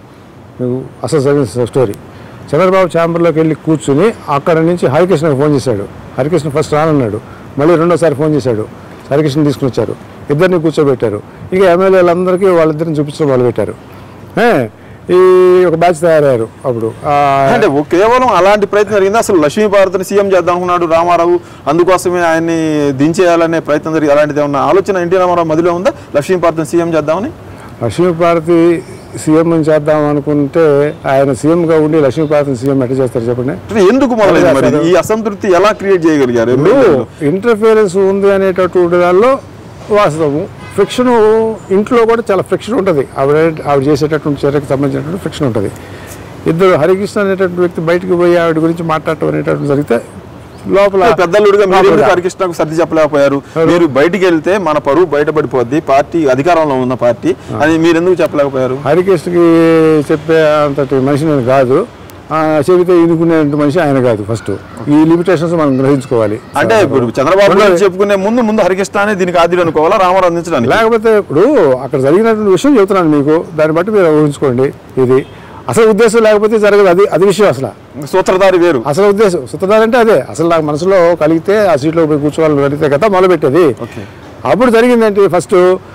మీకు అసలు జరిగిన స్టోరీ చంద్రబాబు ఛాంబర్లోకి వెళ్ళి కూర్చుని అక్కడ నుంచి హరికృష్ణకి ఫోన్ చేశాడు హరికృష్ణ ఫస్ట్ రానన్నాడు మళ్ళీ రెండోసారి ఫోన్ చేశాడు హరికృష్ణ తీసుకుని వచ్చారు ఇద్దరిని కూర్చోబెట్టారు ఇక ఎమ్మెల్యేలందరికీ వాళ్ళిద్దరిని చూపించడం మొదలుపెట్టారు ఏ, ఈ ఒక బ్యాచ్ తయారయ్యారు అప్పుడు ఆ, అంటే ఓ- కేవలం అలాంటి ప్రయత్నం జరిగింది అసలు లక్ష్మీ భారతిని సీఎం చేద్దాం అనుకున్నాడు రామారావు అందుకోసమే ఆయన్ని దించేయాలనే ప్రయత్నం జరిగి అలాంటిది ఏమన్నా ఆలోచన ఎన్టీ రామారావు మదిలో ఉందా లక్ష్మీ భారతిని సీఎం చేద్దామని లక్ష్మీపార్వతి సీఎం చేద్దాం అనుకుంటే ఆయన సీఎంగా ఉండి లక్ష్మీపార్వతిని సీఎం ఎట్లా చేస్తారు చెప్పండి అంటే ఎందుకు మొదలైంది మరి ఈ అసంతృప్తి ఎలా క్రియేట్ చేయగలిగారు ఇప్పుడు ఇంటర్ఫియరెన్స్ ఉంది అనేటటువంటి దానిలో వాస్తవము ఫ్రిక్షన్ ఇంట్లో కూడా చాలా ఫ్రిక్షన్ ఉంటుంది ఆవిడ ఆవిడ చేసేటటువంటి చర్యకు సంబంధించినటువంటి ఫ్రిక్షన్ ఉంటుంది ఇద్దరు హరికృష్ణ అనేటటువంటి వ్యక్తి బయటకు పోయి ఆవిడ గురించి మాట్లాడటం అనేటటువంటి జరిగితే లోపల పెద్దలుడిగా మీరు లోపల ఎందుకు హరికృష్ణకు సర్ది చెప్పలేకపోయారు మీరు బయటికి వెళ్తే మన పరువు బయటపడిపోద్ది పార్టీ అధికారంలో ఉన్న పార్టీ అని మీరు ఎందుకు చెప్పలేకపోయారు హరికృష్ణకి చెప్పే అంతటి మనిషి నేను కాదు ఆ, చెబితే ఇనుకునే మనిషి ఆయన కాదు ఫస్ట్ ఈ లిమిటేషన్స్ మనం గ్రహించుకోవాలి అంటే ఇప్పుడు చంద్రబాబు గురించి చెప్పుకునే ముందు ముందు హరికృష్ణ అనే దీనికి ఆదిలు అనుకోవాలా రామారావు అందించడానికి లేకపోతే ఇప్పుడు అక్కడ జరిగినటువంటి విషయం చెబుతున్నాను మీకు దాన్ని బట్టి మీరు ఊహించుకోండి ఇది అసలు ఉద్దేశం లేకపోతే జరగదు అది అది విషయం అసలు సూత్రధారి వేరు అసలు ఉద్దేశం సుత్తదారు అంటే అదే అసలు నాకు మనసులో కలిగితే ఆ సీట్లో పోయి కూర్చోవాలని అడిగితే కదా మొదలుపెట్టేది ఓకే అప్పుడు జరిగిందంటే ఫస్ట్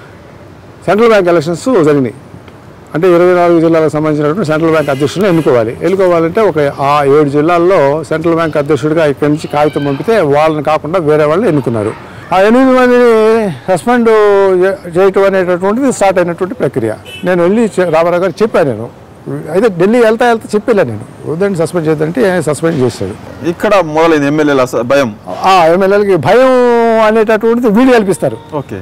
సెంట్రల్ బ్యాంక్ ఎలక్షన్స్ జరిగినాయి అంటే ఇరవై నాలుగు జిల్లాలకు సంబంధించినటువంటి సెంట్రల్ బ్యాంక్ అధ్యక్షుడిని ఎన్నుకోవాలి ఎన్నుకోవాలంటే ఒక ఆ ఏడు జిల్లాల్లో సెంట్రల్ బ్యాంక్ అధ్యక్షుడిగా ఇక్కడి నుంచి కాగితం పంపితే వాళ్ళని కాకుండా వేరే వాళ్ళని ఎన్నుకున్నారు ఆ ఎనిమిది మందిని సస్పెండ్ చేయటం అనేటటువంటిది స్టార్ట్ అయినటువంటి ప్రక్రియ నేను వెళ్ళి చె- రామారావు గారు చెప్పాను నేను అయితే ఢిల్లీ వెళ్తా వెళ్తా చెప్పేలే నేను వద్దండి సస్పెండ్ చేద్దంటే సస్పెండ్ చేశాడు ఇక్కడ మొదలైంది ఎమ్మెల్యేల అస- భయం ఆ ఎమ్మెల్యేలకి భయం అనేటటువంటిది వీళ్ళు కల్పిస్తారు ఓకే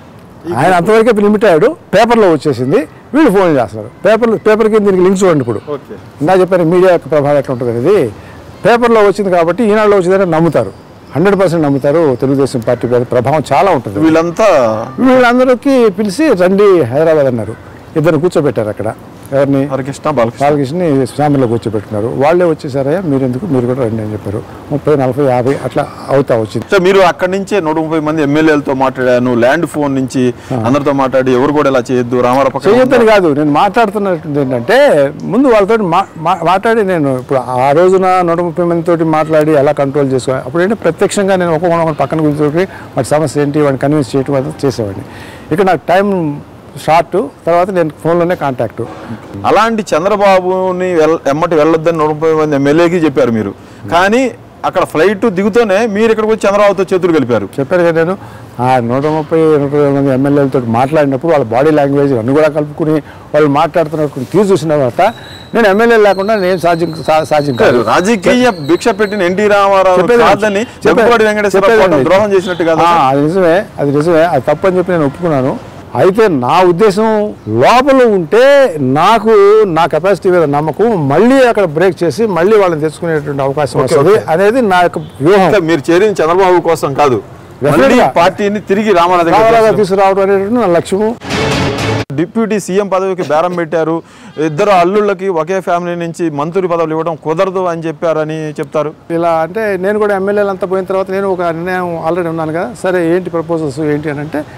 ఆయన అంతవరకే లిమిట్ అయ్యాడు పేపర్లో వచ్చేసింది వీళ్ళు ఫోన్ చేస్తున్నారు పేపర్ పేపర్కి దీనికి లింక్స్ చూడండి ఇప్పుడు ఓకే ఇందా చెప్పాను మీడియా యొక్క ప్రభావం ఎట్లా ఉంటుంది అనేది పేపర్లో వచ్చింది కాబట్టి ఈనాడులో వచ్చిందని నమ్ముతారు హండ్రెడ్ పర్సెంట్ నమ్ముతారు తెలుగుదేశం పార్టీ మీద ప్రభావం చాలా ఉంటుంది వీళ్ళంతా వీళ్ళందరికీ పిలిచి రండి హైదరాబాద్ అన్నారు ఇద్దరు కూర్చోబెట్టారు అక్కడ ఎవరిని హరికృష్ణ బాలకృష్ణ బాలకృష్ణని ఫ్యామిలీలోకి వచ్చి వాళ్ళే వచ్చేసారయ్యా మీరు ఎందుకు మీరు కూడా రండి అని చెప్పారు ముప్పై నలభై యాభై అట్లా అవుతా వచ్చింది సో మీరు అక్కడి నుంచే నూట ముప్పై మంది ఎమ్మెల్యేలతో మాట్లాడాను ల్యాండ్ ఫోన్ నుంచి అందరితో మాట్లాడి ఎవరు కూడా ఇలా చేయొద్దు రామారావు పక్కన చేయొద్దని కాదు నేను మాట్లాడుతున్నట్టు ఏంటంటే ముందు వాళ్ళతో మాట్లాడి నేను ఇప్పుడు ఆ రోజున నూట ముప్పై మందితోటి మాట్లాడి ఎలా కంట్రోల్ చేసుకోవాలి అప్పుడు ఏంటంటే ప్రత్యక్షంగా నేను ఒక్కొక్క పక్కన కూర్చోటి వాటి సమస్య ఏంటి వాడిని కన్విన్స్ చేయటం అది చేసేవాడిని ఇక నాకు టైం షార్ట్ తర్వాత నేను ఫోన్లోనే కాంటాక్ట్ అలాంటి చంద్రబాబుని వెల్- ఎమ్మటి వెళ్ళొద్దని నూట ముప్పై మంది ఎమ్మెల్యేకి చెప్పారు మీరు కానీ అక్కడ ఫ్లైట్ దిగుతూనే మీరు ఇక్కడికి వచ్చి చంద్రబాబుతో చేతులు కలిపారు చెప్పాను కదా నేను ఆ నూట ముప్పై నూట ఇరవై మంది ఎమ్మెల్యేలతో మాట్లాడినప్పుడు వాళ్ళ బాడీ లాంగ్వేజ్ అన్ని కూడా కలుపుకుని వాళ్ళు మాట్లాడుతున్నప్పుడు తీరు చూసిన తర్వాత నేను ఎమ్మెల్యే లేకుండా నేను సాధ్యం సా- సాధ్యం కాదు రాజకీయ భిక్ష పెట్టిన ఎన్టీ రామారావు చెప్పేది- కాదని చెప్పేది- జగ్గపాటి వెంకటేశ్వర చెప్పేది- ద్రోహం చేసినట్టు కదా ఆ, అది నిజమే అది నిజమే అది తప్పని చెప్పి నేను ఒప్పుకున్నాను అయితే నా ఉద్దేశం లోపల ఉంటే నాకు నా కెపాసిటీ మీద నమ్మకం మళ్ళీ అక్కడ బ్రేక్ చేసి మళ్ళీ వాళ్ళని తెచ్చుకునేటువంటి అవకాశం వస్తుంది అనేది నా యొక్క వ్యూహం ఇంకా మీరు చేరిన చంద్రబాబు కోసం కాదు మళ్ళీ Definitely. పార్టీని తిరిగి రామారావు దగ్గర రావాలగా తీసుకురావడం అనేటువంటి నా లక్ష్యము డిప్యూటీ సీఎం పదవికి బేరం పెట్టారు ఇద్దరు అల్లుళ్ళకి ఒకే ఫ్యామిలీ నుంచి మంత్రి పదవులు ఇవ్వడం కుదరదు అని చెప్పారని చెప్తారు ఇలా అంటే నేను కూడా ఎమ్మెల్యేలు అంతా పోయిన తర్వాత నేను ఒక నిర్ణయం ఆల్రెడీ ఉన్నాను కదా సరే ఏంటి ప్రపోజల్స్ ఏంటి అని అంటే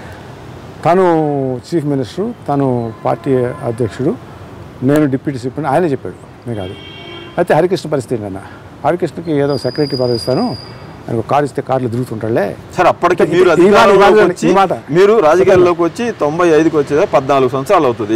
తను చీఫ్ మినిస్టర్ తను పార్టీ అధ్యక్షుడు నేను డిప్యూటీ చీఫ్ మినిస్టర్ ఆయనే చెప్పాడు నేను కాదు అయితే హరికృష్ణ పరిస్థితి ఏంటన్న హరికృష్ణకి ఏదో సెక్రటరీ పదవి ఇస్తాను ఆయనకు కారు ఇస్తే కార్లు తిరుగుతుంటాడులే సార్ అప్పటికి మీరు ఈ మాట- ఈ మాట అధికారంలోకి వినండి, వచ్చి ఈ మాట. మీరు రాజకీయాల్లోకి వచ్చి తొంభై ఐదుకి వచ్చేదా పద్నాలుగు సంవత్సరాలు అవుతుంది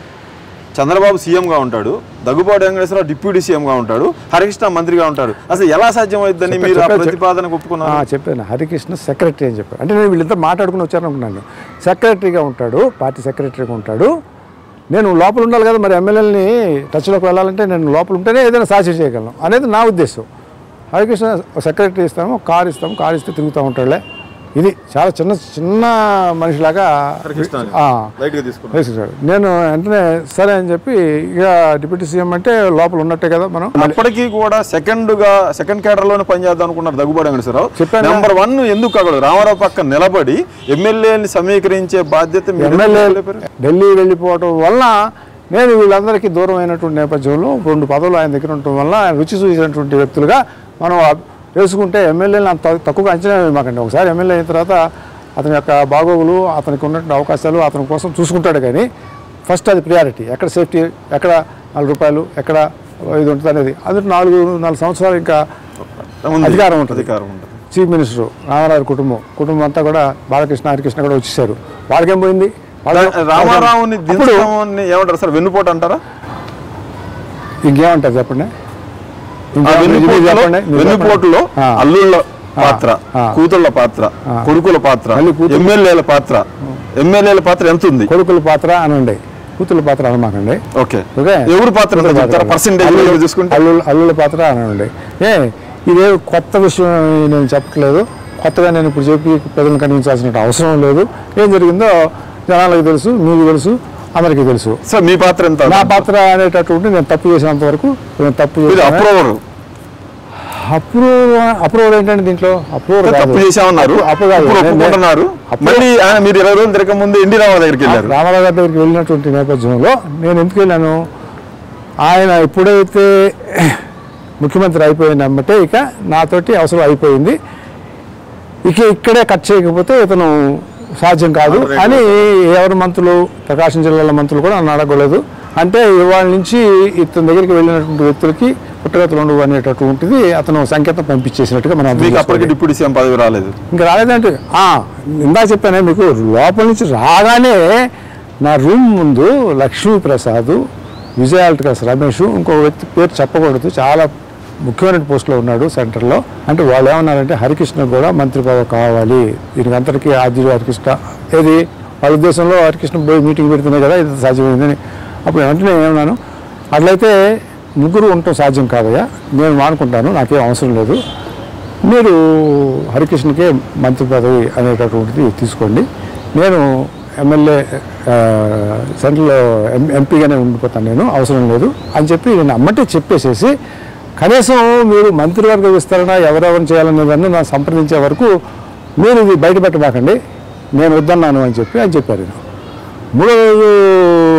చంద్రబాబు సీఎంగా ఉంటాడు దగ్గుబాటి వెంకటేశ్వరరావు డిప్యూటీ సీఎంగా ఉంటాడు హరికృష్ణ మంత్రిగా ఉంటాడు అసలు ఎలా సాధ్యం అవుతుందని చెప్పే- మీరు ఆ చెప్పే- ప్రతిపాదనకు ఆ, ఒప్పుకున్నారు చెప్పాను హరికృష్ణ సెక్రటరీ అని చెప్పాను అంటే నేను వీళ్ళంతా మాట్లాడుకుని వచ్చారనుకున్నాను సెక్రటరీగా ఉంటాడు పార్టీ సెక్రటరీగా ఉంటాడు నేను లోపల ఉండాలి కదా మరి ఎమ్మెల్యేలని టచ్లోకి వెళ్ళాలంటే నేను లోపల ఉంటేనే ఏదైనా సాధ్యం చేయగలను అనేది నా ఉద్దేశం హరికృష్ణ సెక్రటరీ ఇస్తాము కారు ఇస్తాము కారు ఇస్తే తిరుగుతూ ఉంటాడులే ఇది చాలా చిన్న చిన్న మనిషిలాగా హరికృష్ణ ఆ, లైట్ గా తీసుకున్నారు వేసేసాడు నేను వెంటనే సరే అని చెప్పి ఇక డిప్యూటీ సీఎం అంటే లోపల ఉన్నట్టే కదా మనం అప్పటికి కూడా సెకండ్ గా సెకండ్ కేటర్ లోనే పనిచేద్దాం అనుకున్నారు దగ్గుబాటి వెంకటేశ్వరరావు చెప్పాను. నెంబర్ వన్ ఎందుకు అక్కడ రామారావు పక్కన నిలబడి ఎమ్మెల్యేని సమీకరించే బాధ్యత మీరు ఎమ్మెల్యే చెప్పారు? ఢిల్లీ వెళ్ళిపోవటం వల్ల నేను వీళ్ళందరికీ దూరం అయినటువంటి నేపథ్యంలో రెండు పదవులు ఆయన దగ్గర ఉండటం వల్ల ఆయన రుచి చూసినటువంటి వ్యక్తులుగా మనం ఆ- వేసుకుంటే ఎమ్మెల్యేలు అంత తక్కువగా అంచనా వేయమాకండి ఒకసారి ఎమ్మెల్యే అయిన తర్వాత అతని యొక్క బాగోగులు అతనికి ఉన్నటువంటి అవకాశాలు అతని కోసం చూసుకుంటాడు కానీ ఫస్ట్ అది ప్రియారిటీ ఎక్కడ సేఫ్టీ ఎక్కడ నాలుగు రూపాయలు ఎక్కడ ఇది ఉంటుంది అనేది అది నాలుగు నాలుగు సంవత్సరాలు ఇంకా ఉంది. అధికారం ఉంటుంది. అధికారం ఉంటుంది చీఫ్ మినిస్టర్ రామారావు కుటుంబం కుటుంబం అంతా కూడా బాలకృష్ణ హరికృష్ణ కూడా వచ్చేసారు వాళ్ళకేం పోయింది వాళ్ళకేం- రామారావుని అప్పుడు దించడం ఏమంటారు సార్ వెన్నుపోటు అంటారా ఇంకేమంటారు చెప్పండి ఆ ఇంకేమంటారు? మీరు వెన్నుపోటులో చెప్పండి, మీరు వెన్నుపోటులో చెప్పండి. ఆ. అల్లుళ్ళ పాత్ర ఆ. కూతుళ్ళ పాత్ర కొడుకుల పాత్ర మళ్ళీ కూతురు- ఎమ్మెల్యేల పాత్ర ఎమ్మెల్యేల పాత్ర ఎంత ఉంది కొడుకుల పాత్ర అనండి కూతుల పాత్ర అనమాకండి ఓకే ఓకే ఎవరి పాత్ర ఎంత చెప్తారా పర్సెంటేజ్ అల్లుళ్ళ- చూసుకుంటే అల్లుళ్ళ అల్లుళ్ళ పాత్ర అనండి ఏ ఇదే కొత్త విషయం నేను చెప్పట్లేదు కొత్తగా నేను ఇప్పుడు చెప్పి ప్రజలను కనిపించాల్సిన అవసరం లేదు ఏం జరిగిందో జనాలకు తెలుసు మీకు తెలుసు అందరికీ తెలుసు సార్ మీ పాత్ర ఎంత నా పాత్ర అనేటటువంటి నేను తప్పు చేసినంత వరకు నేను తప్పు ఇది చేశాను అప్రూవర్ అప్రూవ్ అప్రూవల్ ఏంటంటే దీంట్లో అప్రూవల్ తప్పు చేశామన్నారు అప్పు కాదు. ఇప్పుడు నేను- ఒప్పుకుంటున్నారు మళ్ళీ ఆయన మీరు ఇరవై రోజులు తిరగక ముందు ఎన్టీ రామారావు దగ్గరికి వెళ్ళారు రామారావు గారి దగ్గరికి వెళ్ళినటువంటి నేపథ్యంలో నేను ఎందుకు వెళ్ళాను ఆయన ఎప్పుడైతే ముఖ్యమంత్రి అయిపోయిన అమ్మటే ఇక నాతోటి అవసరం అయిపోయింది ఇక ఇక్కడే కట్ చేయకపోతే ఇతను సాధ్యం కాదు అని ఎవరి మంత్రులు ప్రకాశం జిల్లాల మంత్రులు కూడా నన్ను అడగలేదు అంటే ఇవాళ నుంచి ఇతని దగ్గరికి వెళ్ళినటువంటి వ్యక్తులకి పుట్టగతులు ఉండవు అనేటటువంటిది అతను సంకేతం పంపించేసినట్టుగా మనం అర్థం మీకు అప్పటికి చేసుకోవాలి. డిప్యూటీ సీఎం పదవి రాలేదు ఇంకా రాలేదంటే ఆ, ఇందాక చెప్పానే మీకు లోపల నుంచి రాగానే నా రూమ్ ముందు లక్ష్మీ ప్రసాద్ విజయ ఆల్టికస్ రమేష్ ఇంకో వ్యక్తి పేరు చెప్పకూడదు చాలా ముఖ్యమైన పోస్ట్లో ఉన్నాడు సెంటర్లో అంటే వాళ్ళు ఏమన్నారంటే హరికృష్ణ కూడా మంత్రి పదవి కావాలి దీనికి అందరికీ ఆద్యుడు హరికృష్ణ ఏది వాళ్ళ ఉద్దేశంలో హరికృష్ణ పోయి మీటింగ్ పెడుతున్నాయి కదా ఇది సాధ్యమైందని అప్పుడు వెంటనే ఏమన్నాను అట్లయితే ముగ్గురు ఉండటం సాధ్యం కాదయ్యా నేను మానుకుంటాను నాకేం అవసరం లేదు మీరు హరికృష్ణకే మంత్రి పదవి అనేటటువంటిది తీసుకోండి నేను ఎమ్మెల్యే ఆ, సెంట్రల్ ఎం ఎంపీగానే ఉండిపోతాను నేను అవసరం లేదు అని చెప్పి నేను అమ్మటే చెప్పేసేసి కనీసం మీరు మంత్రివర్గ విస్తరణ ఎవరెవరు చేయాలనేదాన్ని నా సంప్రదించే వరకు మీరు ఇది బయట పెట్టబాకండి నేను వద్దన్నాను అని చెప్పి అని చెప్పారు నేను మూడో రోజు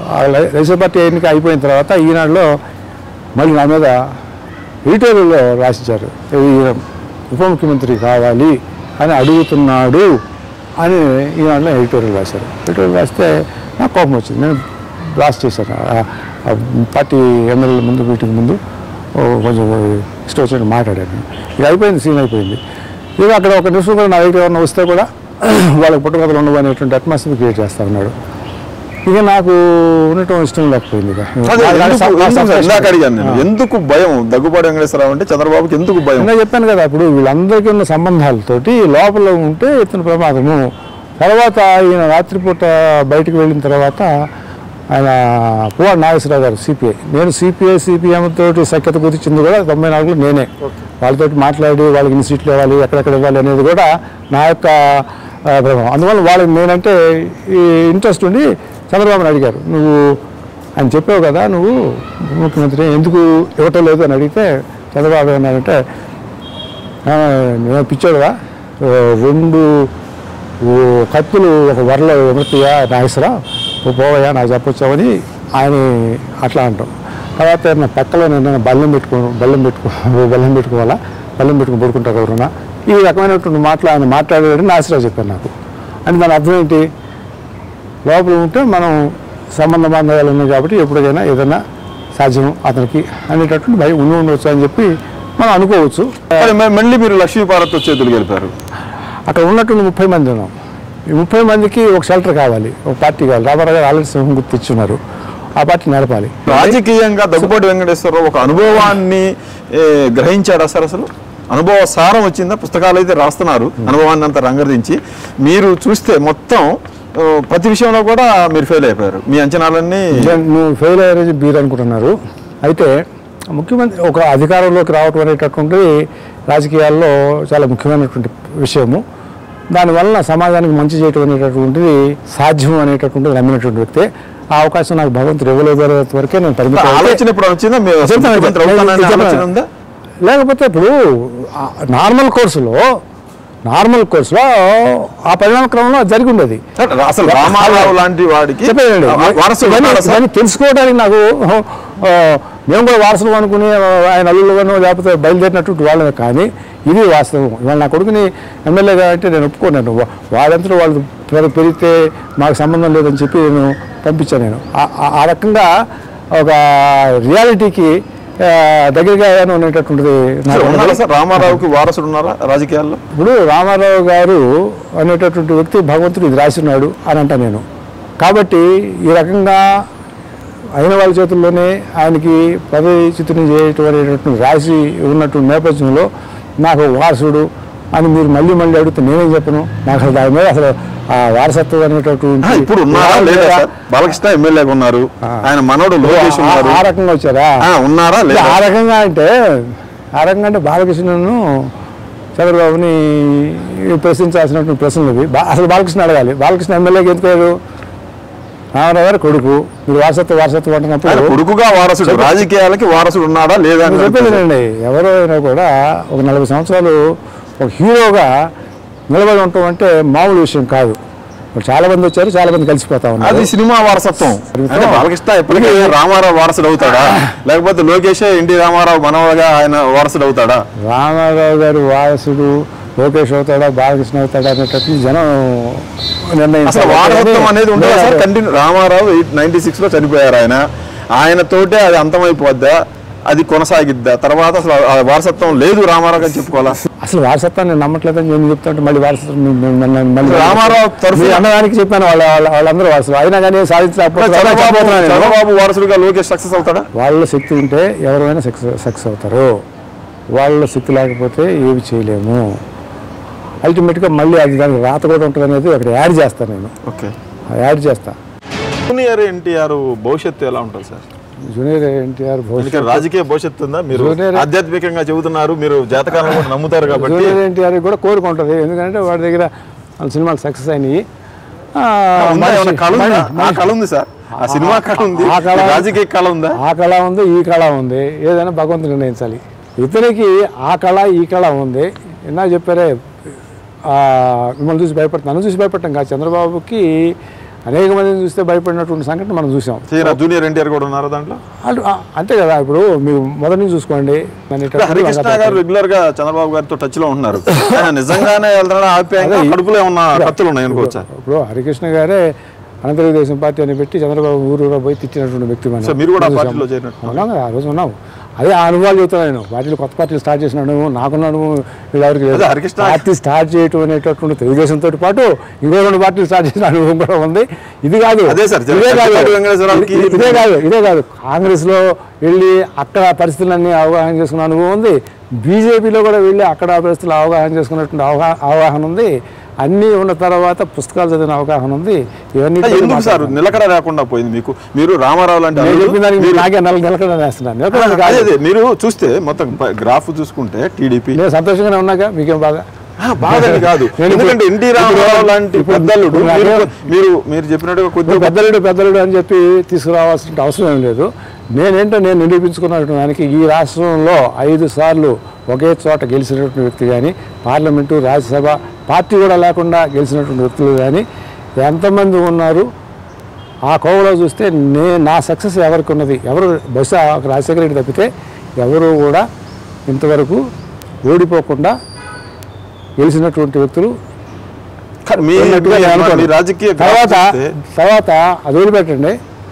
ఆ లై- రైసే పార్టీ ఎన్నిక అయిపోయిన తర్వాత ఈనాడులో మళ్ళీ నా మీద ఎడిటోరియల్లో రాసిచ్చారు ఈయన ఉప ముఖ్యమంత్రి కావాలి అని అడుగుతున్నాడు అని ఈనాడులో ఎడిటోరియల్ రాశారు ఎడిటోరియల్ రాస్తే నాకు కోపం వచ్చింది నేను బ్లాస్ట్ చేశాను ఆ- ఆ పార్టీ ఎమ్మెల్యేల ముందు మీటింగ్ ముందు ఓ కొంచెం ఇష్టం వచ్చినట్టు మాట్లాడాను ఇది అయిపోయింది సీన్ అయిపోయింది ఇక అక్కడ ఒక న్యూస్ కూడా నా దగ్గర ఎవరైనా వస్తే కూడా వాళ్ళకి పుట్టగతలు ఉండవు అనేటువంటి అట్మాస్ఫియర్ క్రియేట్ చేస్తా ఉన్నాడు ఇక నాకు ఉండటం ఇష్టం లేకపోయింది ఇక అదే నా- నా ఎందుకు- సబ్- నా ఎందుకు సార్? సబ్స్టేషన్- ఇందాక అడిగాను నేను ఆ. ఎందుకు భయం దగ్గుబాటి వెంకటేశ్వరరావు అంటే చంద్రబాబుకి ఎందుకు భయం నేను చెప్పాను కదా ఇప్పుడు వీళ్ళందరికీ ఉన్న సంబంధాలతోటి లోపల ఉంటే ఇతని ప్రమాదము తర్వాత ఈయన రాత్రిపూట బయటకు వెళ్ళిన తర్వాత ఆయన పువ్వాడు నాగేశ్వరరావు గారు సిపిఐ నేను సిపిఐ సిపిఎం తోటి సఖ్యత కుదిర్చింది కూడా తొంభై నాలుగులో నేనే వాళ్ళతోటి మాట్లాడి వాళ్ళకి ఇన్ని సీట్లు ఇవ్వాలి ఎక్కడెక్కడ ఇవ్వాలి అనేది కూడా నా యొక్క ఆ, ప్రభావం అందువల్ల వాళ్ళకి నేనంటే ఈ ఇంట్రెస్ట్ ఉండి చంద్రబాబుని అడిగారు నువ్వు ఆయన చెప్పావు కదా నువ్వు ముఖ్యమంత్రి ఎందుకు ఇవ్వటం లేదు అని అడిగితే చంద్రబాబు ఏమన్నారంటే "ఆ, నేను పిచ్చాడుగా ఓ రెండు ఓ కత్తులు ఒక వరలో ఎమర్తయా నాగేశ్వరరావు నువ్వు పోవయ్యా నాకు చెప్పొచ్చావని ఆయన అట్లా అంటాం తర్వాత నా పక్కలో నేను బల్లెం పెట్టుకో బల్లెం పెట్టుకో బల్లెం పెట్టుకోవాలా బల్లెం పెట్టుకుని పడుకుంటా ఎవరున్నా ఈ రకమైనటువంటి మాటలు ఆయన మాట్లాడాడని నాగేశ్వరరావు చెప్పాను నాకు అంటే దాని అర్థం ఏంటి లోపల ఉంటే మనం సంబంధ బాంధవ్యాలు ఉన్నాయి కాబట్టి ఎప్పటికైనా ఏదైనా సాధ్యం అతనికి అనేటటువంటి భయం ఉండి ఉండవచ్చు అని చెప్పి మనం అనుకోవచ్చు మరి మ- మళ్ళీ మీరు లక్ష్మీపార్వతితో చేతులు గెలిపారు అక్కడ ఉన్నటువంటి ముప్పై మంది ఉన్నాం ఈ ముప్పై మందికి ఒక షెల్టర్ కావాలి ఒక పార్టీ కావాలి రామారావు గారు ఆల్రెడీ సింహం గుర్తు ఇచ్చున్నారు ఆ పార్టీ నడపాలి రాజకీయంగా దగ్గుబాటి వెంకటేశ్వరరావు ఒక అనుభవాన్ని ఏ, గ్రహించాడా సార్ అసలు అనుభవ సారం వచ్చిందా పుస్తకాలు అయితే రాస్తున్నారు అనుభవాన్ని అంతా రంగరించి మీరు చూస్తే మొత్తం ఆ, ప్రతి విషయంలో కూడా మీరు ఫెయిల్ అయిపోయారు మీ అంచనాలన్నీ నేను నువ్వు ఫెయిల్ అయ్యేది బీర్ అనుకుంటున్నారు అయితే ముఖ్యమంత్రి ఒక అధికారంలోకి రావటం అనేటటువంటిది రాజకీయాల్లో చాలా ముఖ్యమైనటువంటి విషయము దానివల్ల సమాజానికి మంచి చేయటం అనేటటువంటిది సాధ్యం అనేటటువంటిది నమ్మినటువంటి వ్యక్తి ఆ అవకాశం నాకు భగవంతుడు ఇవ్వలేదు అనేంత వరకే నేను పరిమితం అయితే- ఆలోచన ఇప్పుడు వచ్చిందా మీరు అసలు చెప్తాను, ముఖ్యమంత్రి అవుతాననే చెప్తాను. ఆలోచన ఉందా లేకపోతే ఇప్పుడు ఆ నార్మల్ కోర్సులో నార్మల్ కోర్సులో ఆ పరిణామ క్రమంలో అది జరిగి ఉండేది సార్, అసలు రామారావు లాంటి వాడికి చెప్పేయండి ఆ, వారసుడు ఇవన్నీ- ఉన్నాడా సార్? ఇవన్నీ తెలుసుకోవడానికి నాకు ఆ, మేము కూడా వారసులు అనుకుని ఆ, ఆయన అల్లుళ్ళను లేకపోతే బయలుదేరినట్టు వాళ్ళమే కానీ ఇది వాస్తవం ఇవాళ నా కొడుకుని ఎమ్మెల్యేగా అంటే నేను ఒప్పుకున్నాను వా- వాళ్ళంతలో వాళ్ళు పెర- పెరిగితే మాకు సంబంధం లేదని చెప్పి నేను పంపించాను నేను ఆ- ఆ- ఆ రకంగా ఒక రియాలిటీకి ఆ, దగ్గరగా అయ్యాను అనేటటువంటిది సార్, నాకు ఉన్నారా ఉన్నది. సార్ రామారావుకి వారసుడు ఉన్నారా రాజకీయాల్లో ఇప్పుడు రామారావు గారు అనేటటువంటి వ్యక్తి భగవంతుడు ఇది రాసినాడు అని అంటా నేను కాబట్టి ఈ రకంగా అయిన వాళ్ళ చేతుల్లోనే ఆయనకి పదవిచ్యుతిని చేయటం అనేటటువంటి రాసి ఉన్నటువంటి నేపథ్యంలో నాకు వారసుడు అని మీరు మళ్ళీ మళ్ళీ అడిగితే నేనేం చెప్పను నాకు అసలు దాని మీద అసలు ఆ వారసత్వం ఆ, అనేటటువంటి ఇప్పుడు ఉన్నారా లేదా సార్ బాలకృష్ణ ఎమ్మెల్యేగా ఉన్నారు ఆయన మనోడు లోకేష్ ఆ- ఉన్నారు ఆ రకంగా వచ్చారా ఆ, ఉన్నారా అంటే లేదా ఆ రకంగా అంటే ఆ రకంగా అంటే బాలకృష్ణను చంద్రబాబుని ప్రశ్నించాల్సినటువంటి ప్రశ్నలు ఇవి బా- అసలు బాలకృష్ణ అడగాలి బాలకృష్ణ ఎమ్మెల్యేకి ఎందుకు లేదు రామారావు గారు కొడుకు మీరు వారసత్వ వారసత్వం ఆయన అంటున్నప్పుడు కొడుకుగా వారసుడు రాజకీయాలకి వారసుడు ఉన్నాడా లేదా అని నేను చెప్పేది అండి ఎవరో అయినా కూడా ఒక నలభై సంవత్సరాలు ఒక హీరోగా నిలబడి ఉండటం అంటే మామూలు విషయం కాదు ఇప్పుడు చాలా మంది వచ్చారు చాలా మంది కలిసిపోతా ఉన్నారు అది సినిమా వారసత్వం అంటే బాలకృష్ణ ఎప్పటికీ రామారావు వారసుడు అవుతాడా లేకపోతే లోకేష్ ఎన్టీ రామారావు మనవగా ఆయన వారసుడు అవుతాడా రామారావు గారు వారసుడు లోకేష్ అవుతాడా బాలకృష్ణ అవుతాడా అనేటట్టు జనం నిర్ణయించాలి. అసలు వారసత్వం అనేది ఉంటుందా sir continue Ramarao eight ninety six లో చనిపోయారు ఆయన ఆయన తోటే అది అంతమైపోద్దా అది కొనసాగిద్దా తర్వాత అసలు ఆ వారసత్వం లేదు రామారావు అని చెప్పుకోవాలా అసలు వారసత్వాన్ని నేను నమ్మట్లేదని నేను చెప్తుంటే మళ్ళీ వారసత్వం మీ- మీ- మీ- మీ- మళ్ళీ రామారావు తరఫున- మీ అన్నదానికి చెప్పాను వాళ్ళ వాళ్ళ- వాళ్ళందరూ వారసులు అయినా కానీ సాధించలేకపోతే చంద్రబాబు చెప్పబోతున్నాను నేను. చంద్రబాబు వారసుడిగా లోకేష్ సక్సెస్ అవుతాడా వాళ్ళ శక్తి ఉంటే ఎవరైనా సక్సెస్ సక్సెస్ అవుతారు వాళ్ళ శక్తి లేకపోతే ఏమి చేయలేము అల్టిమేట్గా మళ్ళీ అది దానికి రాత కూడా ఉంటుంది అనేది అక్కడ యాడ్ చేస్తాను నేను ఓకే యాడ్ చేస్తా జూనియర్ ఎన్టీఆర్ భవిష్యత్తు ఎలా ఉంటుంది సార్ జూనియర్ ఎన్టీఆర్ ఎందుకంటే భవిష్యత్ రాజకీయ భవిష్యత్తు ఉందా మీరు జూనియర్- ఆధ్యాత్మికంగా చెబుతున్నారు మీరు జాతకాలను కూడా నమ్ముతారు కాబట్టి జూనియర్ ఎన్టీఆర్ కూడా కోరుకుంటుంది ఎందుకంటే వాడి దగ్గర వాళ్ళ సినిమాలు సక్సెస్ అయినాయి ఆ, ఉందా ఏమన్నా మనిషి- కళ ఉందా? మనిషి- ఆ కళ ఉంది సార్ ఆ సినిమా కళ ఉంది ఆ కళ- ఈ రాజకీయ కళ ఉందా ఆ కళ ఉంది ఈ కళ ఉంది ఏదైనా భగవంతుడు నిర్ణయించాలి ఇతనికి ఆ కళ ఈ కళ ఉంది ఇందాక చెప్పారే ఆ, మిమ్మల్ని చూసి భయపడుతుంది నన్ను చూసి భయపడటం కాదు చంద్రబాబుకి అనేక మందిని చూస్తే భయపడినటువంటి సంఘటన మనం చూసాం తీరా జూనియర్ ఎన్టీఆర్ కూడా ఉన్నారు దాంట్లో అటు ఆ, అంతే కదా ఇప్పుడు మీరు మొదటి నుంచి చూసుకోండి దాన్ని ఇప్పుడు హరికృష్ణ గారు రెగ్యులర్ గా చంద్రబాబు గారితో టచ్ లో ఉంటున్నారు ఆయన నిజంగానే వెళ్తున్నాడు ఆప్యాయంగా కడుపులో ఏమన్నా కత్తులు ఉన్నాయి అనుకోవచ్చా ఇప్పుడు హరికృష్ణ గారే అనంత తెలుగుదేశం పార్టీ అని పెట్టి చంద్రబాబు ఊరూరా పోయి తిట్టినటువంటి వ్యక్తి మనం సో మీరు కూడా ఆ చూసాం. పార్టీలో చేరినట్టు ఉన్నాం కదా ఆ రోజు ఉన్నాం అదే ఆ అనుభవాలు చెబుతున్నాను నేను పార్టీలు కొత్త పార్టీలు స్టార్ట్ చేసినాను నాకున్న అనుభవం వీళ్ళెవరికి లేదు అదే హరికృష్ణ- పార్టీ స్టార్ట్ చేయటం అనేటటువంటి తెలుగుదేశంతో పాటు ఇంకో రెండు పార్టీలు స్టార్ట్ చేసిన అనుభవం కూడా ఉంది ఇది కాదు అదే సార్, ఇదే కాదు జగన్మోహన్ వెంకటేశ్వరరావుకి- ఇది- ఇదే కాదు ఇదే కాదు కాంగ్రెస్ లో వెళ్ళి అక్కడ పరిస్థితులన్నీ అవగాహన చేసుకున్న అనుభవం ఉంది బీజేపీలో కూడా వెళ్ళి అక్కడ పరిస్థితులు అవగాహన చేసుకున్నటువంటి అవగా- అవగాహన ఉంది అన్నీ ఉన్న తర్వాత పుస్తకాలు చదివిన అవగాహన ఉంది ఇవన్నీ ఎందుకు సార్ నిలకడ లేకుండా పోయింది మీకు మీరు రామారావు లాంటి నేను అల్లుడు- చెప్పిన దానికి మీరు- నాకే నెల నిలకడ వేస్తున్నాను నిలకడ అదే కాదు అదే మీరు చూస్తే మొత్తం ప- గ్రాఫ్ చూసుకుంటే టీడీపీ నేను సంతోషంగానే ఉన్నాగా మీకేం బాగా బాధని కాదు నేను ఇప్పుడు- ఎందుకంటే ఎన్టీ రామారావు లాంటి ఇప్పుడు- పెద్దలుడు ఇప్పుడు మీరు నాకే- మీరు మీరు చెప్పినట్టుగా ఇప్పుడు కొద్దిగా పెద్దలుడు పెద్దలుడు అని చెప్పి తీసుకురావాల్సిన అవసరం ఏం లేదు నేనేంటో నేను నిరూపించుకున్నటువంటి దానికి ఈ రాష్ట్రంలో ఐదు సార్లు ఒకే చోట గెలిచినటువంటి వ్యక్తి కానీ పార్లమెంటు రాజ్యసభ పార్టీ కూడా లేకుండా గెలిచినటువంటి వ్యక్తులు కానీ ఎంతమంది ఉన్నారు ఆ కోవలో చూస్తే నే నా సక్సెస్ ఎవరికి ఉన్నది ఎవరు బహుశా ఒక రాజశేఖర రెడ్డి తప్పితే ఎవరు కూడా ఇంతవరకు ఓడిపోకుండా గెలిచినటువంటి వ్యక్తులు కానీ మీ ఉన్నట్టుగా నేను మీ- అనుకోను. మీ రాజకీయ గ్రాఫ్ తర్వాత చూస్తే తర్వాత అది వదిలిపెట్టండి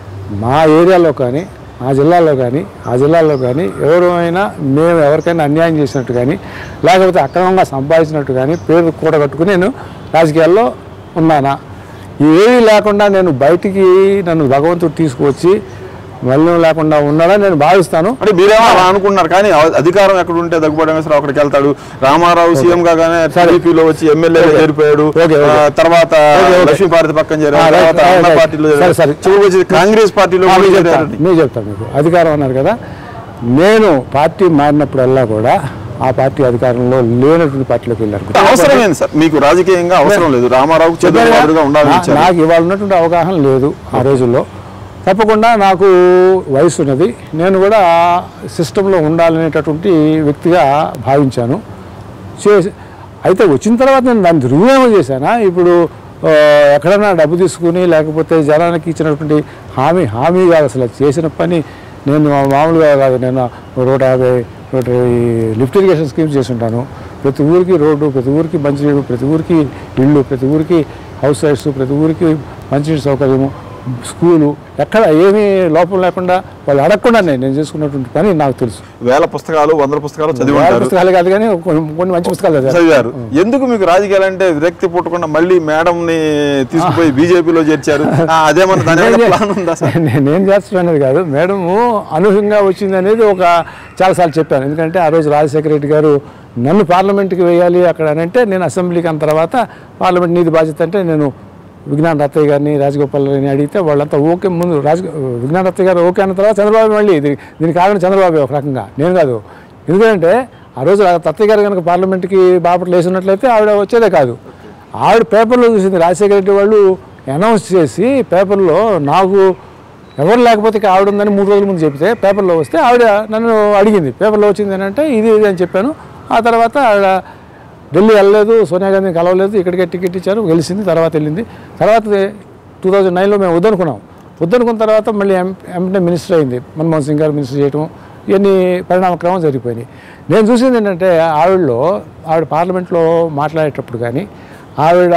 మా ఏరియాలో కానీ ఆ జిల్లాలో కానీ ఆ జిల్లాలో కానీ ఎవరైనా మేము ఎవరికైనా అన్యాయం చేసినట్టు కానీ లేకపోతే అక్రమంగా సంపాదించినట్టు కానీ పేరు కూడా కట్టుకుని నేను రాజకీయాల్లో ఉన్నానా ఏమీ లేకుండా నేను బయటికి నన్ను భగవంతుడు తీసుకువచ్చి మళ్ళీ లేకుండా ఉన్నాడని నేను భావిస్తాను అంటే మీరేమో అలా అనుకుంటున్నారు కానీ అ- అధికారం ఎక్కడ ఉంటే దగ్గుబాటి వెంకటేశ్వరరావు అక్కడికి వెళ్తాడు రామారావు సీఎం కాగానే టీడీపీలో వచ్చి ఎమ్మెల్యే చేరిపోయాడు ఓకే, ఓకే. ఆ, తర్వాత ఓకే, ఓకే. లక్ష్మీపార్వతి పక్కన చేరాడు ఆ, రైట్, తర్వాత రైట్, అన్న రైట్. పార్టీలో సరే, చేరాడు. సరే. చివరికి వచ్చి కాంగ్రెస్ పార్టీలో ఆ, కూడా నేను చేరాడు. చెప్తాను నేను చెప్తాను మీకు అధికారం అన్నారు కదా నేను పార్టీ మారినప్పుడల్లా కూడా ఆ పార్టీ అధికారంలో లేనటువంటి పార్టీలోకి వెళ్ళాను అవసరం ఏంది సార్ మీకు రాజకీయంగా అవసరం లేదు రామారావు చంద్రబాబుగా ఉండాలని నా- ఇచ్చారు నాకు ఇవాళ ఉన్నటువంటి అవగాహన లేదు ఆ రోజుల్లో తప్పకుండా నాకు వయసు ఉన్నది నేను కూడా సిస్టంలో ఉండాలనేటటువంటి వ్యక్తిగా భావించాను చేసి అయితే వచ్చిన తర్వాత నేను దాన్ని దుర్వినియోగం చేశానా ఇప్పుడు ఆ, ఎక్కడైనా డబ్బు తీసుకుని లేకపోతే జనానికి ఇచ్చినటువంటి హామీ హామీ కాదు అసలు చేసిన పని నేను మామూలుగా కాదు నేను నూట యాభై నూట ఇరవై లిఫ్ట్ ఇరిగేషన్ స్కీమ్స్ చేసి ఉంటాను ప్రతి ఊరికి రోడ్డు ప్రతి ఊరికి మంచినీళ్ళు ప్రతి ఊరికి ఇళ్ళు ప్రతి ఊరికి హౌస్ సైట్స్ ప్రతి ఊరికి మంచినీటి సౌకర్యము స్కూలు ఎక్కడ ఏమీ లోపం లేకుండా వాళ్ళు అడగకుండా నేను చేసుకున్నటువంటి పని నాకు తెలుసు వేల పుస్తకాలు వందల పుస్తకాలు చదివి వేల ఉంటారు పుస్తకాలు కాదు కానీ కొన్ని కొన్ని మంచి పుస్తకాలు చదివాను. చదివారు ఎందుకు మీకు రాజకీయాలు అంటే విరక్తి పుట్టకుండా మళ్ళీ మేడం ని తీసుకుపోయి బీజేపీలో చేర్చారు ఆ, అదేమన్నా దాని ఏమైనా ప్లాన్ ఉందా సార్ నేను నేను చేస్తాను అనేది కాదు మేడము అనూహ్యంగా వచ్చింది అనేది ఒక చాలాసార్లు చెప్పాను ఎందుకంటే ఆ రోజు రాజశేఖర రెడ్డి గారు నన్ను పార్లమెంట్కి వేయాలి అక్కడ అని అంటే నేను అసెంబ్లీకి అన్న తర్వాత పార్లమెంట్ నీతి బాధ్యత అంటే నేను విజ్ఞాన రత్తయ్య గారిని రాజగోపాల్ గారిని అడిగితే వాళ్ళంతా ఓకే ముందు రాజ విజ్ఞాన రత్తయ్య గారు ఓకే అన్న తర్వాత చంద్రబాబు మళ్ళీ ఇది దీనికి కారణం చంద్రబాబు ఒక రకంగా నేను కాదు ఎందుకంటే ఆ రోజు తత్తయ్య గారు కనుక పార్లమెంట్కి బాపట్లు వేసినట్లయితే ఆవిడ వచ్చేదే కాదు ఆవిడ పేపర్లో చూసింది రాజశేఖర రెడ్డి వాళ్ళు అనౌన్స్ చేసి పేపర్లో నాకు ఎవరు లేకపోతే ఇక ఆవిడ ఉందని మూడు రోజుల ముందు చెప్తే పేపర్లో వస్తే ఆవిడ నన్ను అడిగింది పేపర్లో వచ్చింది అని అంటే ఇది ఇది అని చెప్పాను ఆ తర్వాత ఆవిడ ఢిల్లీ వెళ్ళలేదు సోనియా గాంధీని కలవలేదు ఇక్కడికే టికెట్ ఇచ్చారు గెలిచింది తర్వాత వెళ్ళింది తర్వాత టూ థౌజండ్ నైన్లో మేము వద్దనుకున్నాం వద్దనుకున్న తర్వాత మళ్ళీ ఎం ఎంపీ మినిస్టర్ అయింది మన్మోహన్ సింగ్ గారు మినిస్టర్ చేయటం ఇవన్నీ పరిణామక్రమం జరిగిపోయినాయి నేను చూసింది ఏంటంటే ఆవిడలో ఆవిడ పార్లమెంట్లో మాట్లాడేటప్పుడు కానీ ఆవిడ